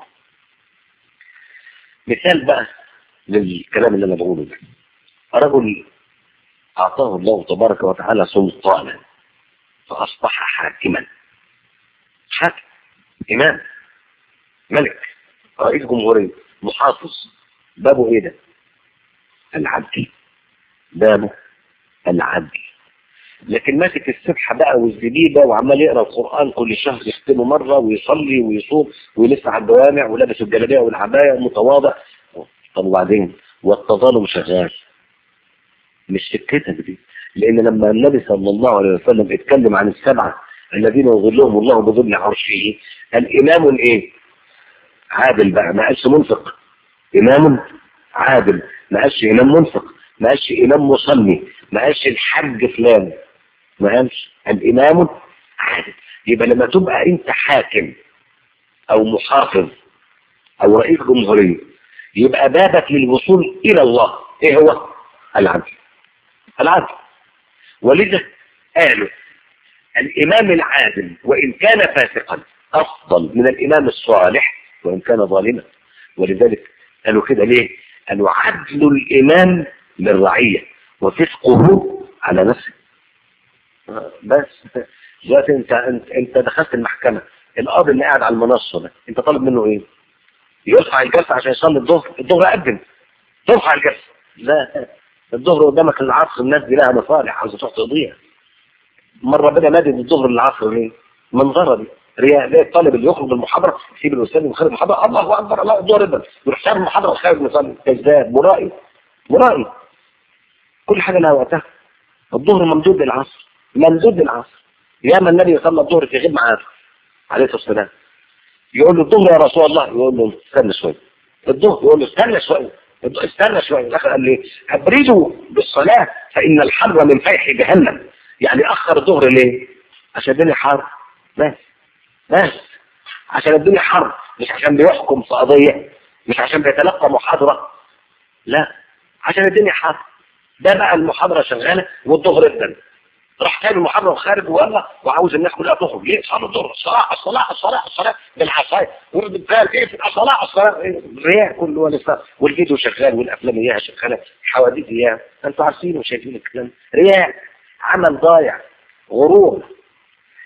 مثال بقى للكلام اللي انا بقوله ده رجل اعطاه الله تبارك وتعالى سلطانا فاصبح حاكما حاكم امام ملك رئيس جمهوريه محافظ بابه ايه ده العدل بابه العدل لكن ماسك السبحة بقى والزبيبة وعمال يقرأ القرآن كل شهر يختمه مرة ويصلي ويصوم ويلف على الجوامع ولابس الجلابية والعباية ومتواضع طب وبعدين والتظالم شغال مش سكتك دي لأن لما النبي صلى الله عليه وسلم اتكلم عن السبعة الذين يظلهم الله بظل عرشه قال إمام إيه؟ عادل بقى ما قالش منفق إمام عادل ما قالش إمام منفق ما قالش إمام مصلي ما قالش الحج فلان ما قالش الإمام عادل يبقى لما تبقى أنت حاكم أو محافظ أو رئيس جمهورية يبقى بابك للوصول إلى الله إيه هو؟ العدل العدل ولذا قالوا الإمام العادل وإن كان فاسقا أفضل من الإمام الصالح وإن كان ظالما ولذلك قالوا كده ليه؟ قالوا عدل الإمام للرعية وفسقه على نفسه بس دلوقتي انت انت انت دخلت المحكمة القاضي اللي قاعد على المنصة ده انت طالب منه ايه؟ يرفع الجلسة عشان يصلي الظهر الظهر قدم ترفع الجلسة لا الظهر قدامك العصر الناس دي لها مصالح عاوزة تروح تقضيها مرة بدأ نادي الظهر للعصر ليه؟ منظرة دي رياء زي الطالب اللي يخرج من المحاضرة يسيب الأستاذ من خارج المحاضرة الله أكبر الله الظهر ابدا يروح ساب المحاضرة وخارج مصلي كذاب مرائي مرائي كل حاجة لها وقتها الظهر ممدود للعصر ممدود للعصر ياما النبي صلى الظهر في غير معاد عليه الصلاة والسلام يقول له الظهر يا رسول الله يقول له استنى شوية الظهر يقول له استنى شوية استنى شوية الاخر قال لي ابردوا بالصلاة فإن الحر من فيح جهنم يعني أخر الظهر ليه عشان الدنيا حر بس بس عشان الدنيا حر مش عشان بيحكم في قضية مش عشان بيتلقى محاضرة لا عشان الدنيا حر ده بقى المحاضرة شغالة والظهر ابدا راح تاني المحاضرة وخارج والله وعاوز الناس كلها تخرج ليه صلاه الظهر الصلاة الصلاة الصلاة الصلاة بالحصاية والبتال ايه في الصلاة الصلاة رياء كله ولا والفيديو شغال والافلام اياها شغالة حواديت اياها انتوا عارفين وشايفين الكلام رياء عمل ضايع غرور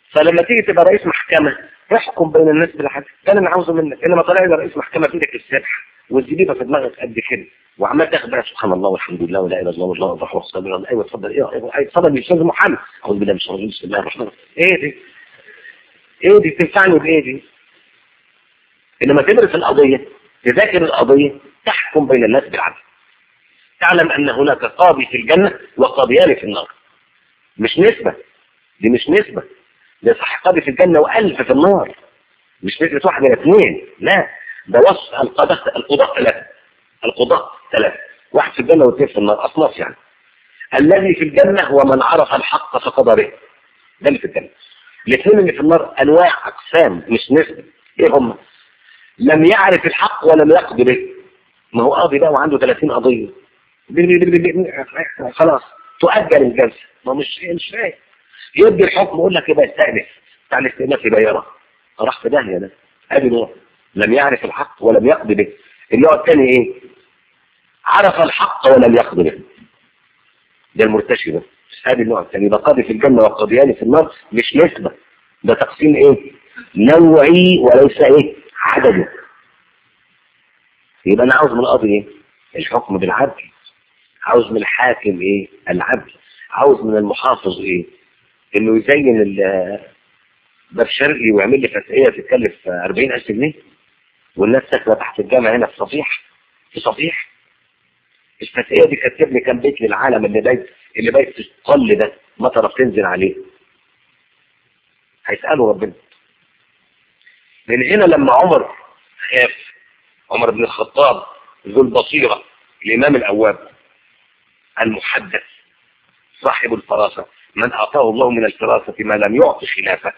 فلما تيجي تبقى رئيس محكمة احكم بين الناس بالعدل ده اللي انا عاوزه منك انما طالع لي رئيس محكمة في ايدك السبح والزبيبة في دماغك قد كده وعمال تاخد بقى سبحان الله والحمد لله ولا اله الا الله والله اكبر والصبر الله ايوه اتفضل ايه ايوه اتفضل يا استاذ محمد اعوذ بالله من الشيطان الرجيم بسم الله الرحمن الرحيم ايه دي ايه دي تنفعني بايه دي انما تدرس القضية تذاكر القضية تحكم بين الناس بالعدل تعلم ان هناك قاضي في الجنة وقاضيان في النار مش نسبة دي مش نسبة ده صح قاضي في الجنة وألف في النار مش نسبة واحد إلى اثنين لا ده وصف القضاء القضاء ثلاثة القضاء ثلاثة واحد في الجنة واثنين في النار أصناف يعني الذي في الجنة هو من عرف الحق فقضى به ده اللي في الجنة الاثنين اللي في النار أنواع أقسام مش نسبة إيه هم لم يعرف الحق ولم يقضي به ما هو قاضي بقى وعنده 30 قضية خلاص تؤجل الجلسة ما مش مش فاهم يدي الحكم يقول لك يبقى استأنف بتاع الاستئناف يبقى يرى راح في داهية ده ادي نوع لم يعرف الحق ولم يقضي به النوع الثاني ايه عرف الحق ولم يقضي به ده المرتشي ده ادي النوع الثاني يبقى قاضي في الجنة وقاضيان في النار مش نسبة ده تقسيم ايه نوعي وليس ايه عددي يبقى انا عاوز من القاضي ايه الحكم بالعدل عاوز من الحاكم ايه العدل عاوز من المحافظ ايه انه يزين باب شرقي ويعمل لي فتحية تتكلف 40000 جنيه والناس ساكنه تحت الجامع هنا في صفيح في صفيح الفتحية دي كتب لي كام بيت للعالم اللي بايت اللي بايت في القل ده مطره بتنزل عليه هيسألوا ربنا من هنا لما عمر خاف عمر بن الخطاب ذو البصيرة الإمام الأواب المحدث صاحب الفراسة من أعطاه الله من الفراسة ما لم يعط خلافه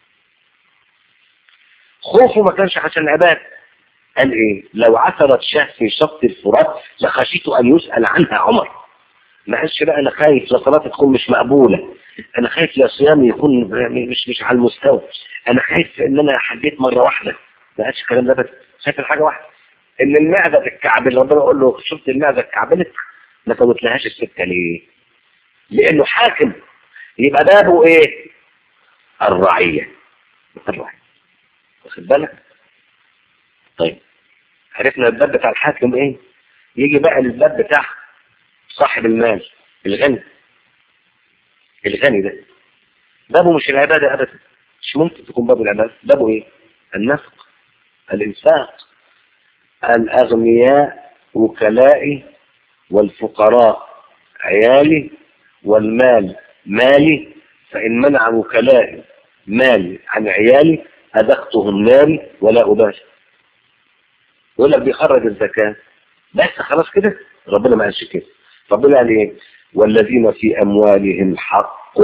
خوفه ما كانش عشان العباد قال ايه لو عثرت شاه في شط الفرات لخشيت ان يسأل عنها عمر ما قالش بقى انا خايف لا صلاتي تكون مش مقبولة انا خايف لا صيامي يكون مش مش على المستوى انا خايف ان انا حجيت مرة واحدة ما قالش الكلام ده بس خايف الحاجة واحدة ان المعدة تتكعبل ربنا يقول له شفت المعدة اتكعبلت ما فوتلهاش السكة ليه لانه حاكم يبقى بابه ايه الرعية الرعية واخد بالك طيب عرفنا الباب بتاع الحاكم ايه يجي بقى الباب بتاع صاحب المال الغني الغني ده بابه مش العبادة ابدا مش ممكن تكون بابه العبادة بابه ايه النفق الانفاق الاغنياء وكلائي والفقراء عيالي والمال مالي فإن منع وكلائي مالي عن عيالي أذقتهم ناري ولا أباشر يقول لك بيخرج الزكاة بس خلاص كده ربنا ما قالش كده ربنا قال ايه والذين في أموالهم حق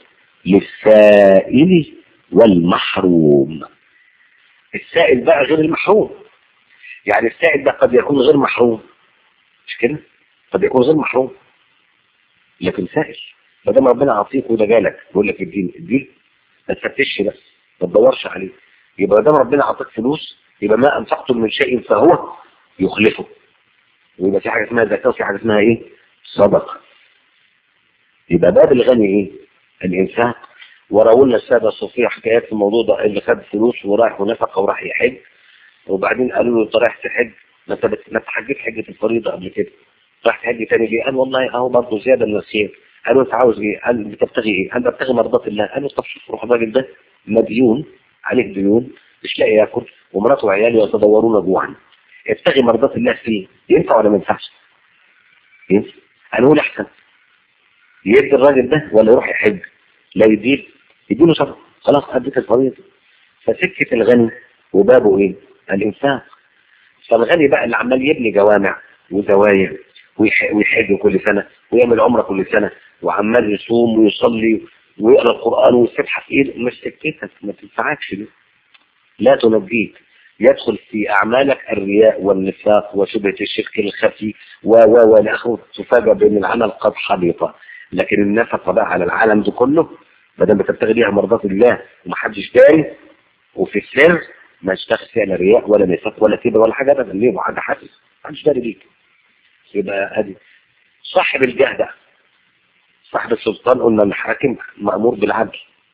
للسائل والمحروم السائل بقى غير المحروم يعني السائل ده قد يكون غير محروم مش كده قد يكون غير محروم لكن سائل ما دام ربنا عطيك وده جالك يقول لك الدين الدين ما تفتش بس ما تدورش عليه يبقى دام ربنا عطاك فلوس يبقى ما انفقتم من شيء فهو يخلفه ويبقى في حاجه اسمها زكاه وفي حاجه اسمها ايه صدقه يبقى باب الغني ايه الانفاق وراولنا الساده الصوفيه حكايات في الموضوع ده اللي خد فلوس وراح ونفق وراح يحج وبعدين قالوا له انت رايح تحج ما انت بت- ما انت حجيت حجه الفريضه قبل كده راح تحج تاني ليه؟ قال والله اهو برضه زياده من الخير قالوا انت عاوز ايه؟ قال بتبتغي ايه؟ قال ببتغي مرضات الله قالوا طب شوف روح الراجل ده مديون عليه ديون مش لاقي ياكل ومراته وعياله يتدورون جوعا ابتغي مرضات الله فيه ينفع ولا ما ينفعش؟ ينفع قالوا له احسن يدي الراجل ده ولا يروح يحج لا يديه يديله صدقه خلاص اديك الفريضه فسكه الغني وبابه ايه؟ الانفاق فالغني بقى اللي عمال يبني جوامع وزوايا ويح- ويحج كل سنة ويعمل عمرة كل سنة وعمال يصوم ويصلي ويقرأ القرآن والسبحة في ايده مش سكتك ما تنفعكش دي لا تنجيك يدخل في أعمالك الرياء والنفاق وشبهة الشرك الخفي و و و لآخره تفاجأ بأن العمل قد حبط لكن النفقة بقى على العالم ده كله ما دام بتبتغي بيها مرضات الله ومحدش داري وفي السر ما اشتغل فيها لا رياء ولا نفاق ولا كده ولا حاجة ابدا ليه وحاجة حاسس محدش داري بيك يبقى ادي صاحب الجهد صاحب السلطان قلنا الحاكم مأمور بالعدل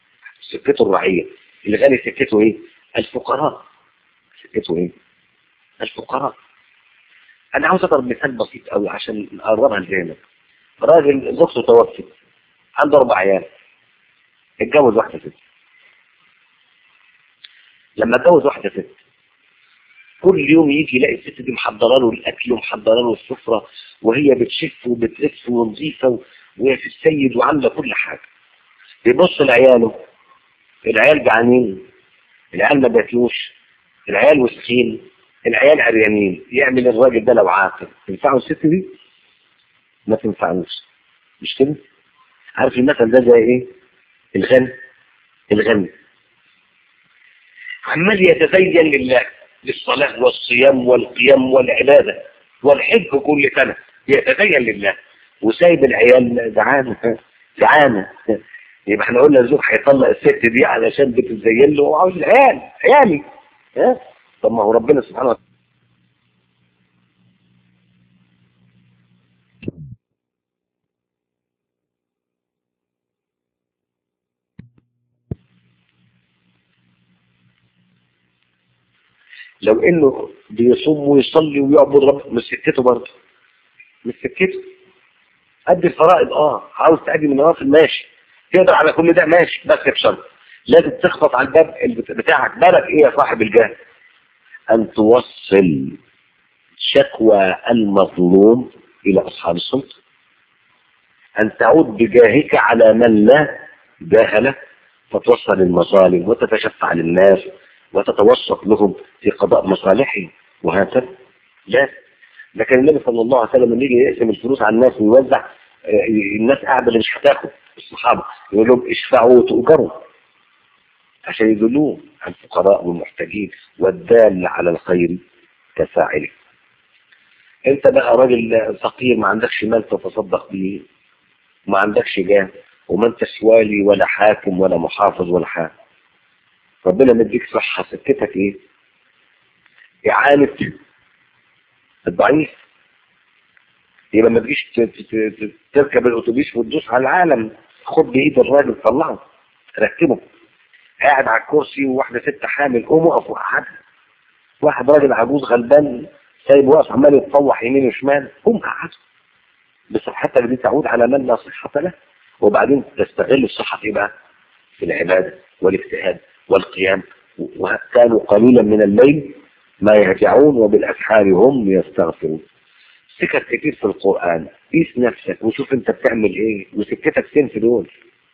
سكته الرعية الغني سكته ايه الفقراء سكته ايه الفقراء انا عاوز اضرب مثال بسيط قوي عشان اقربها لذهنك راجل زوجته توفت عنده اربع عيال اتجوز واحده ست لما اتجوز واحده ست كل يوم يجي يلاقي الست دي محضره له الاكل ومحضره له السفره وهي بتشف وبتلف ونظيفه وهي في السيد وعامله كل حاجه بيبص لعياله العيال جعانين العيال ما بياكلوش العيال وسخين العيال عريانين يعمل الراجل ده لو عاقل تنفعه الست دي ما تنفعوش مش كده عارف المثل ده زي ايه الغني الغني عمال يتزين لله للصلاة والصيام والقيام والعبادة والحج كل سنة يتزين لله وسايب العيال جعانة جعانة يبقى احنا قلنا الزوج هيطلق الست دي علشان بتتزين له وعاوز العيال عيالي ها طب ما هو ربنا سبحانه وتعالى لو انه بيصوم ويصلي ويعبد رب مش سكته برضه مش سكته قد الفرائض اه عاوز تأدي من النوافل ماشي تقدر على كل ده ماشي بس بشرط لازم تخبط على الباب بتاعك بالك ايه يا صاحب الجاه ان توصل شكوى المظلوم الى اصحاب السلطه ان تعود بجاهك على من لا جاه له فتوصل المظالم وتتشفع للناس وتتوسط لهم في قضاء مصالحهم وهكذا لا لكن النبي صلى الله عليه وسلم لما يجي يقسم الفلوس على الناس ويوزع الناس قاعده اللي مش هتاخد الصحابه يقول لهم اشفعوا وتؤجروا عشان يدلوهم على الفقراء والمحتاجين والدال على الخير كفاعله انت بقى راجل فقير ما عندكش مال تتصدق به وما عندكش جاه وما انتش والي ولا حاكم ولا محافظ ولا حاجه ربنا مديك صحة سكتك ايه اعانة الضعيف يبقى ما تجيش تركب الاتوبيس وتدوس على العالم خد بايد الراجل طلعه ركبه قاعد على الكرسي وواحدة ست حامل قوم وقف وقعدها واحد راجل عجوز غلبان سايب واقف عمال يتطوح يمين وشمال قوم قعده بس الحتة دي تعود على من لا صحة له وبعدين تستغل الصحة في بقى في العبادة والاجتهاد والقيام وكانوا قليلا من الليل ما يهجعون وبالأسحار هم يستغفرون سكت كتير في القرآن قيس نفسك وشوف انت بتعمل ايه وسكتك فين في دول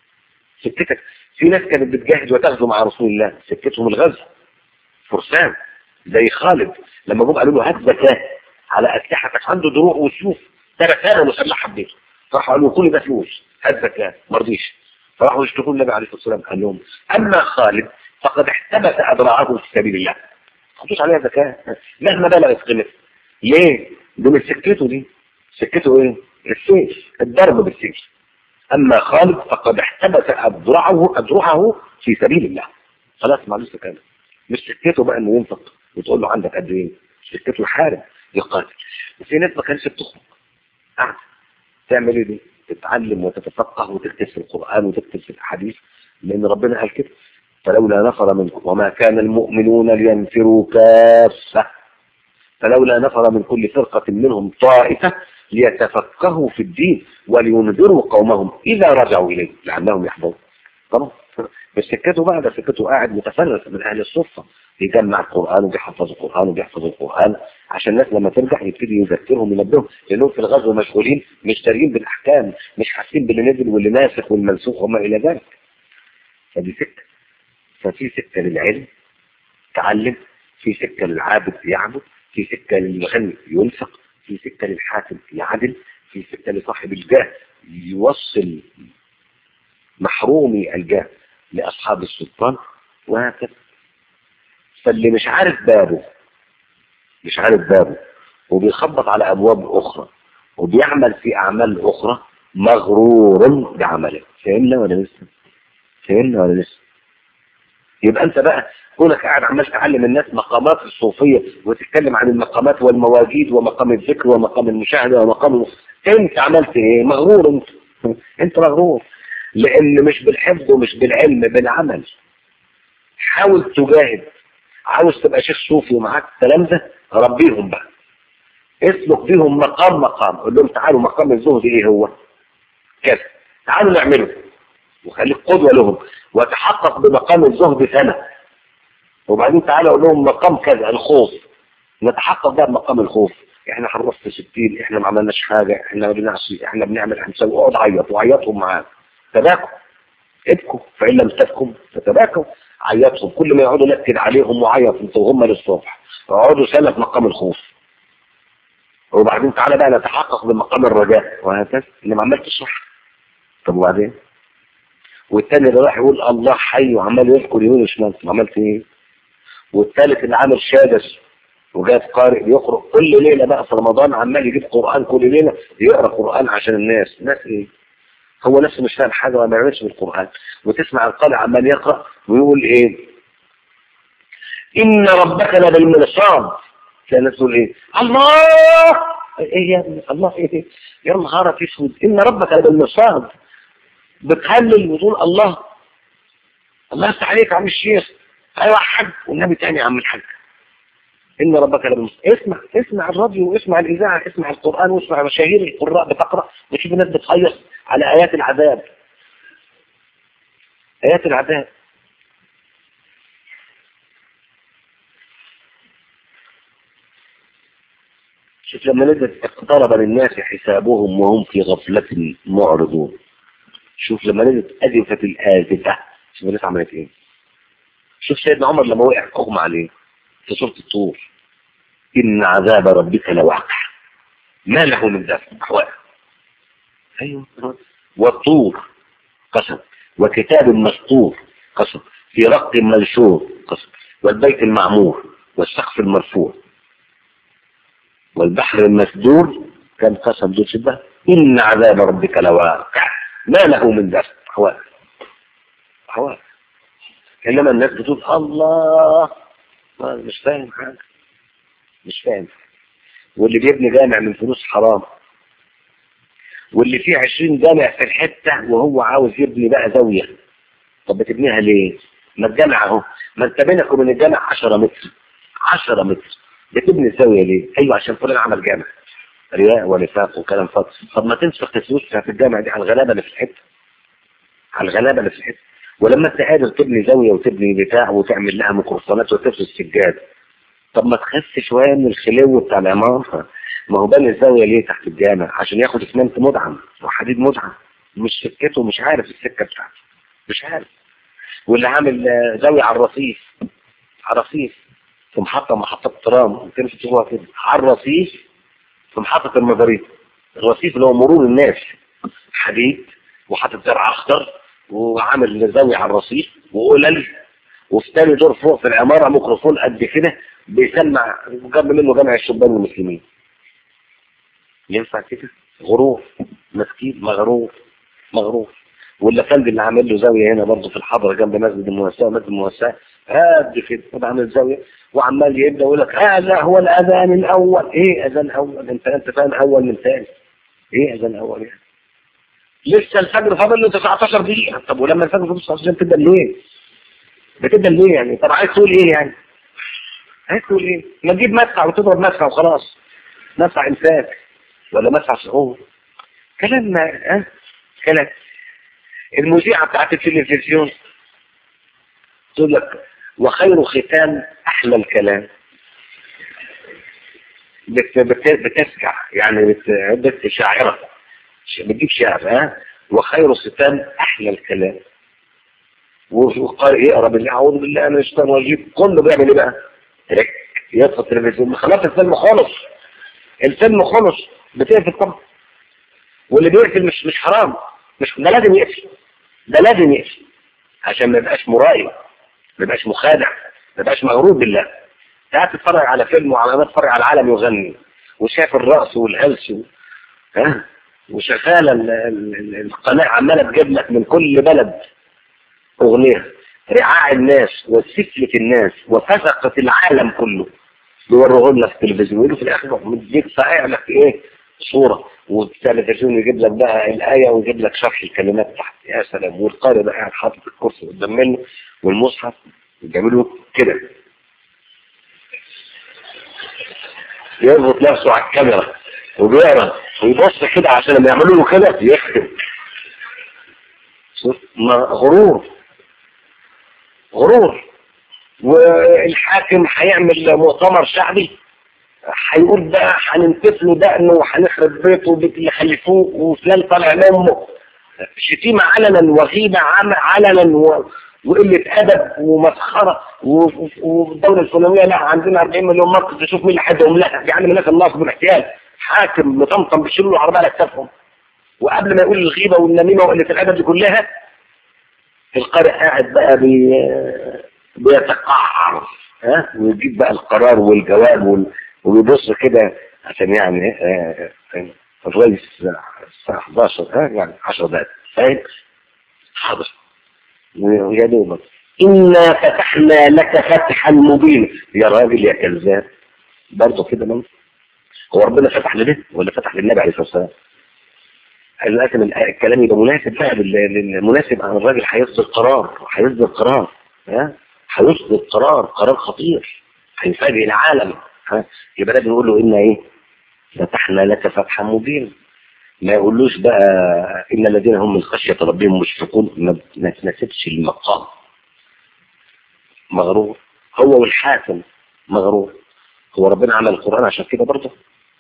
سكتك في ناس كانت بتجاهد وتغزو مع رسول الله سكتهم الغزو فرسان زي خالد لما جم قالوا له هات زكاة على أسلحتك عنده دروع وسيوف تركانة مسلحة ببيته راحوا قالوا كل ده فلوس هات زكاة ما رضيش فراحوا يشتكوا النبي عليه الصلاة والسلام قال لهم أما خالد فقد احتبس أدراعه في سبيل الله ما تحطوش عليها زكاة مهما بلغت قيمتها ليه؟ دي مش سكته دي سكته ايه؟ السيف الضرب بالسيف أما خالد فقد احتبس أدرعه أدرعه في سبيل الله خلاص معلش كده مش سكته بقى انه ينفق وتقول له عندك قد ايه سكته يحارب يقاتل وفي ناس ما كانتش بتخرج قاعده تعمل ايه دي تتعلم وتتفقه وتكتب في القرآن وتكتب في الحديث لأن ربنا قال كده فلولا نفر منكم وما كان المؤمنون لينفروا كافة فلولا نفر من كل فرقة منهم طائفة ليتفقهوا في الدين ولينذروا قومهم إذا رجعوا إليه لعلهم يحضرون طبعا بس سكته بقى ده سكته قاعد متفرس من أهل الصفة بيجمع القرآن وبيحفظ القرآن وبيحفظ القرآن عشان الناس لما ترجع يبتدي يذكرهم ينبههم لأنهم في الغزو مشغولين مش دارين بالأحكام مش حاسين باللي نزل واللي ناسخ والمنسوخ وما إلى ذلك فدي سكة ففي سكة للعلم تعلم في سكة للعابد يعبد في سكة للغني ينفق في سكة للحاكم يعدل في سكة لصاحب الجاه يوصل محرومي الجاه لأصحاب السلطان وهكذا فاللي مش عارف بابه مش عارف بابه وبيخبط على أبواب أخرى وبيعمل في أعمال أخرى مغرور بعمله فهمنا ولا لسه فهمنا ولا لسه يبقى أنت بقى كونك قاعد عمال تعلم الناس مقامات الصوفية وتتكلم عن المقامات والمواجيد ومقام الذكر ومقام المشاهدة ومقام انت عملت ايه مغرور انت انت مغرور لان مش بالحفظ ومش بالعلم بالعمل حاول تجاهد عاوز تبقى شيخ صوفي ومعاك الكلام ده ربيهم بقى اسلك بيهم مقام مقام قول لهم تعالوا مقام الزهد ايه هو كذا تعالوا نعمله وخليك قدوة لهم وتحقق بمقام الزهد سنة وبعدين تعالى اقول لهم مقام كذا الخوف نتحقق بقى بمقام الخوف احنا حرصت ستين احنا ما عملناش حاجة احنا بنعصي احنا بنعمل احنا بنسوي اقعد عيط وعيطهم معاك تباكوا ابكوا فإن لم تبكوا فتباكوا عيطهم كل ما يقعدوا نكد عليهم وعيط انتوا وهم للصبح اقعدوا سنة في مقام الخوف وبعدين تعالى بقى نتحقق بمقام الرجاء وهكذا اللي ما عملتش صح طب وبعدين والتاني اللي راح يقول الله حي وعمال يذكر يمين وشمال عملت ايه والثالث اللي عامل شادس وجاب قارئ يقرأ كل ليلة بقى في رمضان عمال يجيب قرآن كل ليلة يقرأ قرآن عشان الناس الناس ايه هو نفسه مش فاهم حاجة وما بيعملش بالقرآن وتسمع القارئ عمال يقرأ ويقول ايه إن ربك لبالمرصاد تلاقي الناس تقول ايه الله ايه يا ابني الله ايه يا نهارك اسود إن ربك لبالمرصاد بتهلل وتقول الله الله يفتح عليك يا عم الشيخ ايوه حاج والنبي تاني يا عم الحاج ان ربك لبالمرصاد اسمع اسمع الراديو واسمع الاذاعه اسمع القران واسمع مشاهير القراء بتقرا وتشوف الناس بتخيص على ايات العذاب ايات العذاب شوف لما نزلت اقترب للناس حسابهم وهم في غفلة معرضون شوف لما نزلت أزفة الآزفة شوف الناس عملت ايه شوف سيدنا عمر لما وقع اغمى عليه في سورة الطور إن عذاب ربك لواقع ما له من دافع أحوال أيوه والطور قسم وكتاب مسطور قسم في رق منشور قسم والبيت المعمور والسقف المرفوع والبحر المسدور كان قسم دول شبه إن عذاب ربك لواقع ما له من دافع أحوال أحوال إنما الناس بتقول الله ما مش فاهم حاجة مش فاهم واللي بيبني جامع من فلوس حرام واللي فيه عشرين جامع في الحتة وهو عاوز يبني بقى زاوية طب بتبنيها ليه ما الجامع اهو ما انت بينك وبين الجامع 10 متر 10 متر بتبني زاوية ليه ايوه عشان فلان عمل جامع رياء ونفاق وكلام فاضي طب ما تنسخ الفلوس في الجامع دي على الغلابة اللي في الحتة على الغلابة اللي في الحتة ولما انت قادر تبني زاوية وتبني بتاع وتعمل لها ميكروفونات وتفرش سجاد طب ما تخس شوية من الخلو بتاع العمارة ما هو بني الزاوية ليه تحت الجامع عشان ياخد اسمنت مدعم وحديد مدعم مش سكته مش عارف السكة بتاعته مش عارف واللي عامل زاوية على الرصيف على الرصيف في محطة محطة ترام تمشي تشوفها كده على الرصيف في محطة المزاريط الرصيف اللي هو مرور الناس حديد وحاطط زرع اخضر وعامل زاوية على الرصيف وقلل وفي تاني دور فوق في العمارة ميكروفون قد كده بيسمع جنب منه جامع الشبان المسلمين ينفع كده غرور مسكين مغرور مغرور والافندي اللي عامل له زاويه هنا برضه في الحضره جنب مسجد الموسعه مسجد الموسعه قد كده طبعا عامل زاويه وعمال يبدا يقول لك هذا هو الاذان الاول ايه اذان اول انت انت فاهم اول من ثاني ايه اذان اول يعني لسه الفجر فاضل له 19 دقيقه طب ولما الفجر فاضل 19 دقيقه بتبدا ليه؟ بتبدا ليه يعني طب عايز تقول ايه يعني؟ عايز تقول ايه؟ ما تجيب مدفع وتضرب مدفع وخلاص مدفع انفاق ولا مدفع شعور كلام ها كلام المذيعة بتاعت التلفزيون تقول لك وخير ختام أحلى الكلام بت بت بتسكع يعني بت بت شاعرة بتجيب شعر ها وخير ختام أحلى الكلام وقال يقرا بالله أعوذ بالله من الشيطان الرجيم كله بيعمل إيه بقى؟ ترك يدخل التلفزيون خلاص الفيلم خلص الفيلم خلص بتقفل طبعا واللي بيقفل مش مش حرام مش ده لازم يقفل ده لازم يقفل عشان ما يبقاش مرائي ما يبقاش مخادع ما يبقاش مغرور بالله قاعد تتفرج على فيلم وعلى تتفرج على العالم يغني وشايف الرقص والهلس و... ها وشغاله القناه عماله تجيب لك من كل بلد اغنيه رعاع الناس وسفلة الناس وفسقة العالم كله بيوروه لنا في التلفزيون يقولوا في الاخر مديك صحيح لك ايه صورة والتلفزيون يجيب لك بقى الآية ويجيب لك شرح الكلمات تحت يا سلام والقارئ بقى قاعد حاطط الكرسي قدام منه والمصحف يعملوا كده يربط نفسه على الكاميرا وبيقرا ويبص كده عشان لما يعملوا له كده يختم غرور غرور والحاكم هيعمل مؤتمر شعبي هيقول بقى هننتف له دقنه وهنخرب بيته وبيت اللي خلفوه وفلان طالع لامه شتيمة علنا وغيبة علنا و... وقلة أدب ومسخرة والدولة الفلانية لا عندنا 40 مليون مركز تشوف مين اللي حدهم لها يعني من الناس الناس بالاحتيال حاكم مطمطم بيشيلوا له عربية على كتافهم وقبل ما يقول الغيبة والنميمة وقلة الأدب دي كلها القارئ قاعد بقى بي... بيتقعر ها ويجيب بقى القرار والجواب وال... ويبص كده عشان يعني الرئيس الساعة 11 ها يعني 10 دقائق فاهم حاضر ويا دوبك إنا فتحنا لك فتحا مبينا يا راجل يا كذاب برضه كده من هو ربنا فتح لده ولا فتح للنبي عليه الصلاة والسلام لكن الكلام يبقى مناسب بقى المناسب عن الراجل هيصدر قرار هيصدر قرار ها هيصدر قرار قرار خطير هيفاجئ العالم ها يبقى لازم نقول له إن إيه فتحنا لك فتحا مبينا ما يقولوش بقى إن الذين هم من خشية ربهم مشفقون ما تناسبش المقام مغرور هو والحاكم مغرور هو ربنا عمل القرآن عشان كده برضه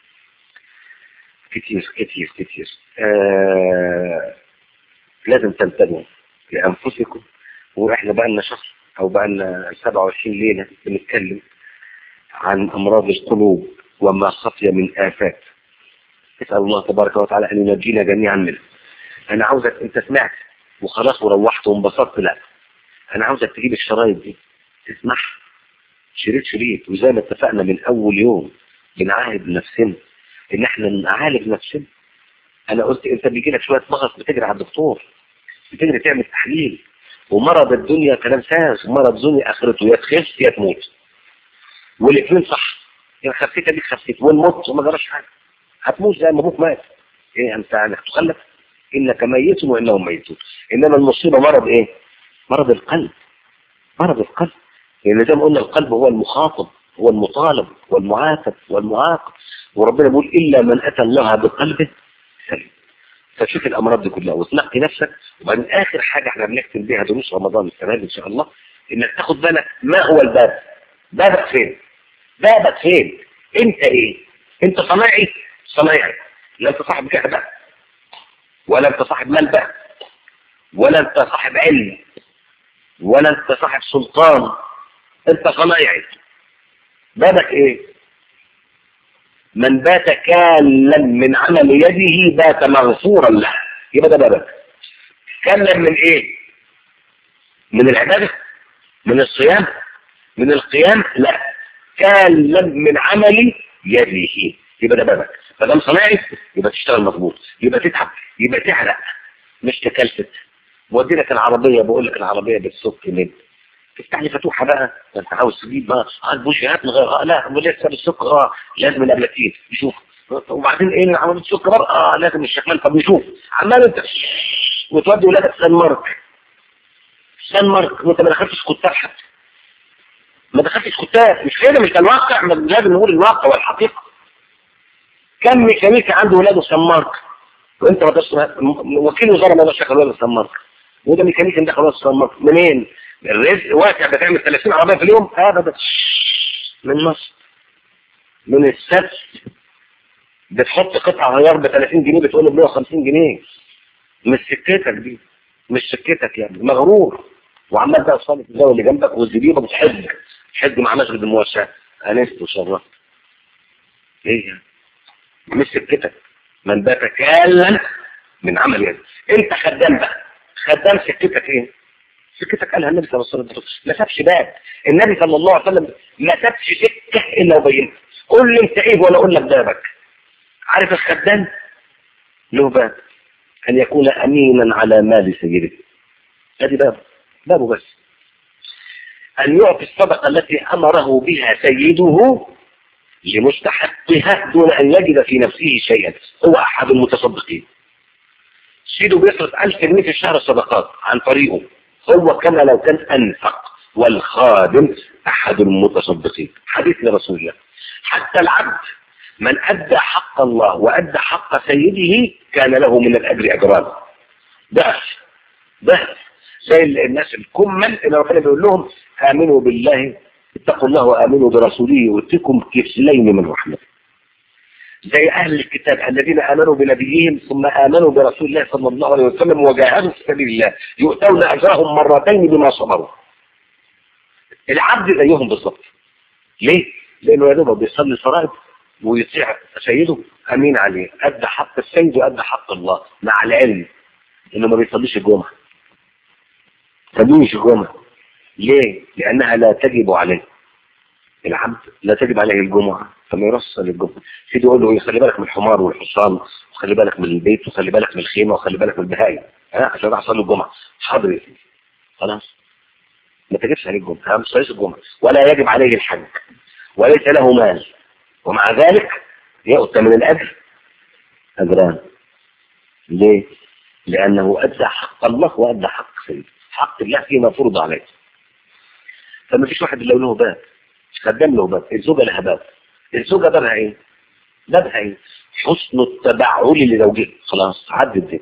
كتير كتير كتير آه لازم تنتبهوا لأنفسكم وإحنا بقى لنا شهر أو بقى لنا 27 ليلة بنتكلم عن أمراض القلوب وما خفي من آفات اسأل الله تبارك وتعالى أن ينجينا جميعا منه أنا عاوزك أنت سمعت وخلاص وروحت وانبسطت لا أنا عاوزك تجيب الشرايط دي تسمعها شريط شريط وزي ما اتفقنا من أول يوم بنعاهد نفسنا إن احنا نعالج نفسنا أنا قلت أنت بيجي لك شوية مغص بتجري على الدكتور بتجري تعمل تحليل ومرض الدنيا كلام ساس ومرض الدنيا آخرته يا تخف يا تموت والاثنين صح يا خفيت دي خفيت والموت وما جراش حاجه هتموت زي ما ابوك مات ايه انت هتخلف انك ميت وانهم ميتون انما المصيبه مرض ايه مرض القلب مرض القلب لان زي ما قلنا القلب هو المخاطب هو المطالب والمعاتب والمعاقب وربنا بيقول الا من اتى الله بقلبه سليم فتشوف الامراض دي كلها وتنقي نفسك وبعدين اخر حاجه احنا بنختم بيها دروس رمضان السنه دي ان شاء الله انك تاخد بالك ما هو الباب بابك فين بابك فين انت ايه انت صنايعي صنايعي لا انت صاحب كهبة ولا انت صاحب ملبة ولا انت صاحب علم ولا انت صاحب سلطان انت صنايعي بابك ايه من بات كالا من عمل يده بات مغفورا له يبقى ده بابك كالا من ايه من العبادة من الصيام من القيام لا كالا من عمل يده يبقى ده بابك فدام صناعي يبقى تشتغل مظبوط يبقى تتعب يبقى تحرق مش تكلفت بودي لك العربية بقول لك العربية بالسك من تفتح لي فتوحة بقى انت عاوز تجيب بقى اه البوشيهات نغير اه لا لسه بالسك اه لازم الابلاتين نشوف وبعدين ايه عمليه السك بقى اه لازم الشكمان طب نشوف عمال انت وتودي ولادك سان مارك سان مارك وانت ما دخلتش كتاب حتى ما دخلتش كتاب مش كده مش ده الواقع لازم نقول الواقع والحقيقة كم ميكانيكي عنده ولاده سان مارك وانت ما تسمع وكيل وزاره ما دخل ولاده سان مارك وده ميكانيكي دخل ولاده سان مارك منين الرزق واسع بتعمل 30 عربيه في اليوم ابدا من مصر من السبت بتحط قطعه غيار ب 30 جنيه بتقول له ب 150 جنيه مش سكتك دي مش سكتك يعني مغرور وعمال بقى تصلي في الجو اللي جنبك والزبيبه بتحج تحج مع مسجد الموسع انست وشرفت ايه يعني مش سكتك من بات كالا من عمل يد انت خدام بقى خدام سكتك ايه سكتك قالها النبي صلى الله عليه وسلم ما سابش باب النبي صلى الله عليه وسلم ما سابش سكه الا وبينها قول لي انت ايه وانا اقول لك بابك عارف الخدام له باب ان يكون امينا على مال سيده ادي بابه بابه بس ان يعطي الصدقه التي امره بها سيده لمستحقها دون أن يجد في نفسه شيئا هو أحد المتصدقين سيده بيصرف ألف جنيه في الشهر صدقات عن طريقه هو كما لو كان أنفق والخادم أحد المتصدقين حديث لرسول الله حتى العبد من أدى حق الله وأدى حق سيده كان له من الأجر أجران ضعف ضعف زي الناس الكمل اللي ربنا بيقول لهم آمنوا بالله اتقوا الله وآمنوا برسوله يؤتكم كفلين من رحمته زي أهل الكتاب الذين آمنوا بنبيهم ثم آمنوا برسول الله صلى الله عليه وسلم وجاهدوا في سبيل الله يؤتون أجرهم مرتين بما صبروا العبد زيهم بالظبط ليه؟ لأنه يا دوب بيصلي فرائض ويطيع سيده أمين عليه أدى حق السيد وأدى حق الله مع العلم إنه ما بيصليش الجمعة صليش الجمعة ليه؟ لأنها لا تجب عليه العبد لا تجب عليه الجمعة فما يرسل الجمعة سيدي يقول له خلي بالك من الحمار والحصان وخلي بالك من البيت وخلي بالك من الخيمة وخلي بالك من البهايم ها عشان راح اصلي الجمعة حاضر يا سيدي خلاص ما تجبش عليه الجمعة مش صليش الجمعة ولا يجب عليه الحج وليس له مال ومع ذلك يؤتى من الأجر أجران ليه؟ لأنه أدى حق الله وأدى حق سيده حق الله فيما فرض عليه فما فيش واحد إلا له باب خدام له باب الزوجة لها باب الزوجة بابها ايه بابها ايه حسن التبعل لزوجها خلاص عدت دي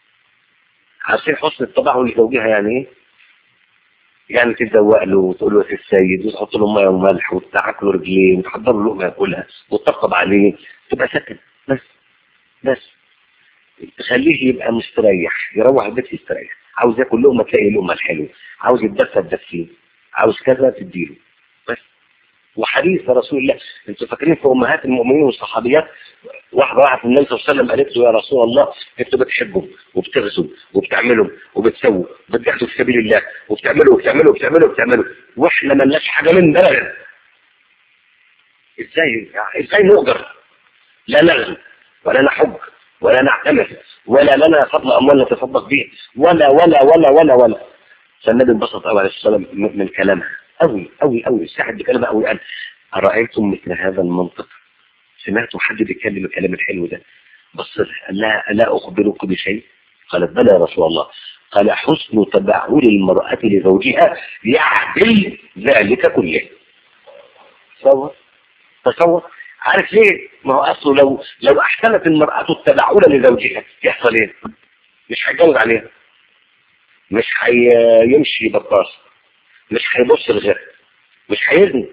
عارفين حسن التبعل لزوجها يعني ايه يعني تتزوق له وتقول له يا السيد وتحط له ميه وملح وتدعك له رجليه وتحضر له لقمه ياكلها وتطبطب عليه تبقى ساكت بس بس تخليه يبقى مستريح يروح البيت يستريح عاوز ياكل لقمه تلاقي لقمه الحلوه عاوز يتدفى تدفيه عاوز كذا تديله بس وحديث رسول الله انتوا فاكرين في امهات المؤمنين والصحابيات واحده واحده النبي صلى الله عليه وسلم قالت له يا رسول الله انتوا بتحبوا وبتغزوا وبتعملوا وبتسووا وبتجاهدوا في سبيل الله وبتعملوا وبتعملوا وبتعملوا وبتعملوا واحنا ما لناش حاجه من ده ازاي ازاي نقدر لا نغزو ولا نحج ولا نعتمر ولا لنا فضل اموال نتصدق به ولا ولا ولا ولا ولا فالنبي انبسط قوي عليه السلام من كلامها قوي قوي قوي ساعد بكلامها قوي قال أرأيتم مثل هذا المنطق سمعتوا حد بيتكلم الكلام الحلو ده بص لا لا أخبرك بشيء قالت بلى يا رسول الله قال حسن تبعل المرأة لزوجها يعدل ذلك كله تصور تصور عارف ليه ما هو أصله لو لو أحسنت المرأة التبعل لزوجها يحصل ايه مش هيتجوز عليها مش هيمشي بطاس مش هيبص لغيرها مش هيزني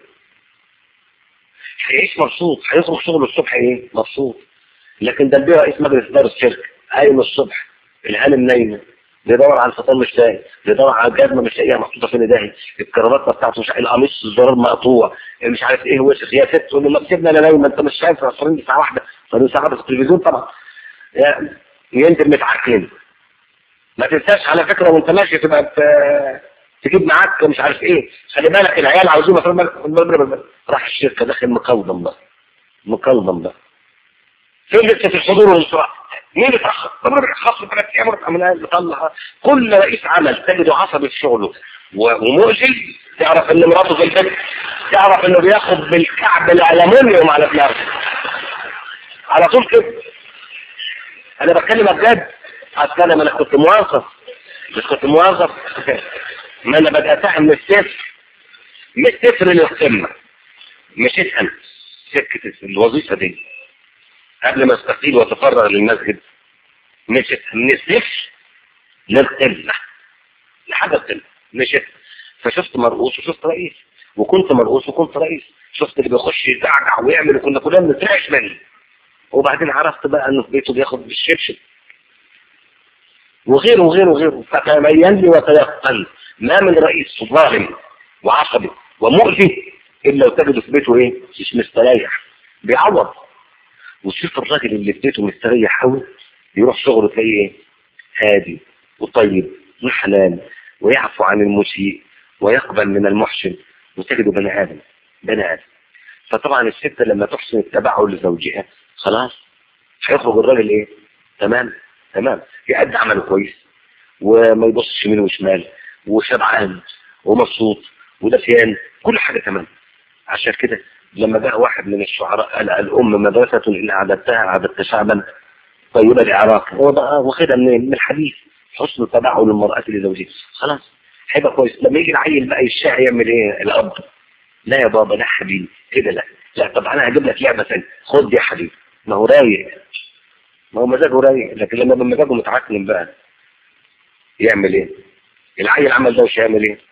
هيعيش مبسوط هيخرج شغله الصبح ايه مبسوط لكن ده البيه رئيس مجلس اداره الشركه قايم الصبح الهانم نايمه بيدور على الفطار مش لاقي بيدور على الجزمه مش لاقيها محطوطه فين داهي الكرافته بتاعته مش القميص الزرار مقطوع مش عارف ايه وسخ يا ست تقول له ما سيبنا انا نايمه انت مش شايف صارين الساعه واحده صارين الساعه واحده في التلفزيون طبعا ينزل متعكين ما تنساش على فكره وانت ماشي تبقى تجيب معاك مش عارف ايه خلي بالك العيال عاوزين مثلا راح الشركه داخل مقلضم بقى مقلضم بقى فين لسه في الحضور والانصراف مين اللي اتاخر خاص ثلاث ايام من مطلع كل رئيس عمل تجده عصبي في شغله ومؤذي تعرف ان مراته في البيت تعرف انه بياخد بالكعب الالومنيوم على دماغه على طول كده انا بتكلم بجد اصل انا ما انا كنت موظف مش كنت موظف ما انا بدأتها من الصفر من الصفر للقمة مشيت انا سكة الوظيفة دي قبل ما استقيل واتفرغ للمسجد مشيت من الصفر للقمة لحد القمة مشيت فشفت مرؤوس وشفت رئيس وكنت مرؤوس وكنت رئيس شفت اللي بيخش يزعزع ويعمل وكنا كلنا بنترعش منه وبعدين عرفت بقى انه في بيته بياخد بالشبشب وغيره وغيره وغيره فتبين لي وتيقن ما من رئيس ظالم وعصبي ومؤذي الا وتجده في بيته ايه مش مستريح بيعوض وتشوف الراجل اللي في بيته مستريح قوي يروح شغله تلاقيه ايه هادي وطيب وحنان ويعفو عن المسيء ويقبل من المحسن وتجده بني ادم بني ادم فطبعا الست لما تحسن التبعل لزوجها خلاص هيخرج الراجل ايه تمام تمام يأدي عمله كويس وما يبصش يمين وشمال وشبعان ومبسوط ودفيان كل حاجة تمام عشان كده لما جاء واحد من الشعراء قال الأم مدرسة إن أعددتها أعددت شعبا طيب العراق هو بقى واخدها من من الحديث حسن تبعه للمرأة لزوجها خلاص هيبقى كويس لما يجي العيل بقى يشاع يعمل ايه الأب لا يا بابا لا حبيبي كده لا لا طب أنا هجيب لك لعبة ثانيه خد يا حبيبي ما هو رايق ما هو مزاجه رايق لكن لما بمزاجه متعكن بقى يعمل ايه العيل عمل ده وش هيعمل ايه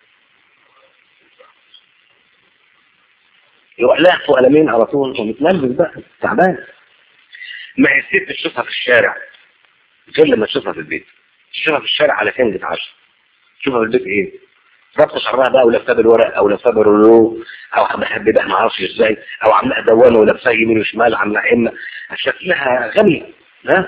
يروح لاحق قلمين على طول ومتنرفز بقى تعبان ما هي الست تشوفها في الشارع غير لما تشوفها في البيت تشوفها في الشارع على كنجة عشر تشوفها في البيت ايه ربط شعرها بقى ولفها بالورق او لفها بالرولو او محببها ما اعرفش ازاي او عاملاها دوانه ولفها يمين وشمال عاملاها امه شكلها غبي ها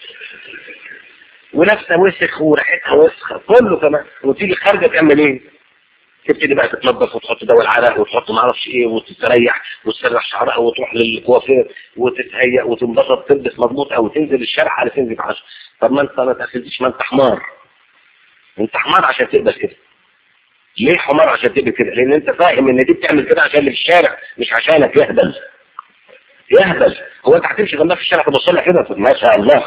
ونفسها وسخ وريحتها وسخه كله كمان وتيجي خارجه تعمل ايه؟ تبتدي بقى تتنظف وتحط دواء العرق وتحط ما اعرفش ايه وتستريح وتسرح شعرها وتروح للكوافير وتتهيأ وتنبسط تلبس مضبوط او تنزل الشارع على تنزل عشر طب ما انت ما تاخدش ما انت حمار انت حمار عشان تقبل كده ليه حمار عشان تقبل كده لان انت فاهم ان دي بتعمل كده عشان اللي في الشارع مش عشانك يهبل يهبل هو انت هتمشي جنبها في الشارع تبص لها كده ما شاء الله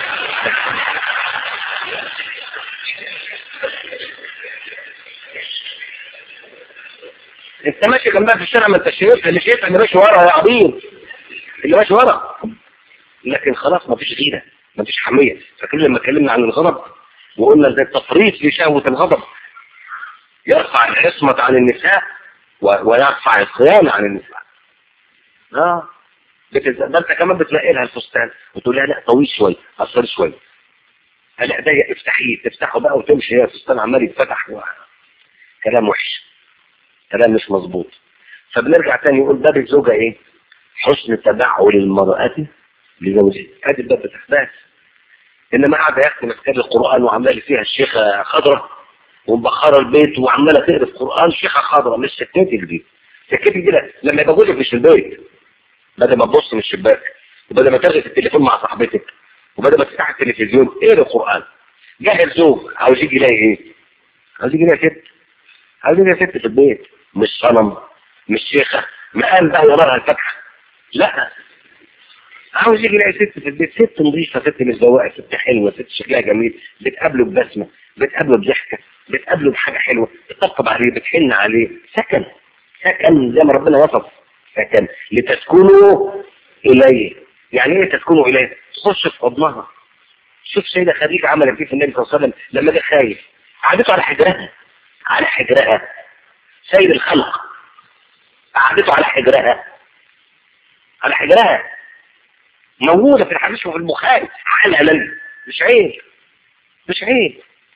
انت ماشي جنبها في الشارع ما انت شايفها اللي شايفها اللي ماشي ورا يا عبيط اللي ماشي ورا لكن خلاص ما فيش غيره ما فيش حميه فكل لما اتكلمنا عن الغضب وقلنا زي التفريط في شهوه الغضب يرفع العصمة عن النساء ويرفع الصيانة عن النساء اه ده انت كمان بتلاقي لها الفستان وتقول لها لا طويل شويه قصر شويه لا ده افتحيه تفتحه بقى وتمشي هي الفستان عمال يتفتح و... كلام وحش كلام مش مظبوط فبنرجع تاني يقول باب الزوجة ايه حسن تبعل المرأة لزوجها ادي الباب بتاع بس انما قاعدة يختم كتاب القرآن وعمال لي فيها الشيخة خضرة ومبخرة البيت وعمالة تقرا القرآن شيخة خضرة مش سكتي دي سكتي دي لما يبقى جوزك مش في البيت بدل ما تبص من الشباك وبدل ما ترغي في التليفون مع صاحبتك وبدل ما تفتح التلفزيون اقرا القرآن جاهل زوج عاوز يجي يلاقي ايه عاوز يجي يلاقي ست عاوز يجي يلاقي ست في البيت مش صنم مش شيخة مقام بقى وراها الفتحة لا عاوز يجي يلاقي ست في البيت ست نظيفة ست متزوقة ست حلوة ست شكلها جميل بتقابله ببسمة بتقابله بضحكة بتقابله بحاجة حلوة بتطبطب عليه بتحن عليه سكن سكن زي ما ربنا وصف سكن لتسكنوا إليه يعني ايه تسكنوا إليه تخش في حضنها شوف سيدة خديجة عملت فيه في النبي صلى الله عليه وسلم لما جه خايف قعدته على حجرها على حجرها سيد الخلق قعدته على حجرها على حجرها موجودة في الحديث وفي البخاري علنا مش عيب مش عيب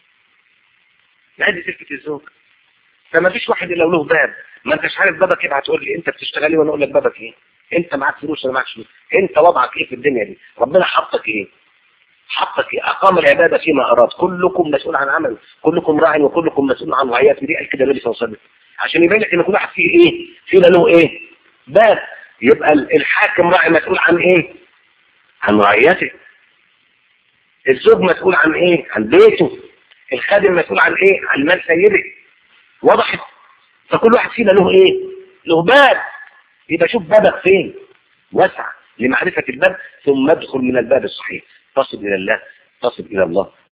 هذه سكة الزوج فما فيش واحد الا له باب ما انتش عارف بابك ايه هتقول لي انت بتشتغلي وانا اقول لك بابك ايه انت معاك فلوس ولا معكش فلوس انت وضعك ايه في الدنيا دي ربنا حطك ايه حطك ايه اقام العباده فيما اراد كلكم مسؤول عن عمله كلكم راع وكلكم مسؤول عن رعيته دي قال كده النبي صلى الله عليه وسلم عشان يبين لك ان كل واحد فيه ايه فينا له ايه باب يبقى الحاكم راعي مسؤول عن ايه عن رعيته الزوج مسؤول عن ايه عن بيته الخادم مسؤول عن ايه عن مال سيده وضحت فكل واحد فينا له ايه له باب يبقى شوف بابك فين واسع لمعرفة الباب ثم ادخل من الباب الصحيح تصل الى الله تصل الى الله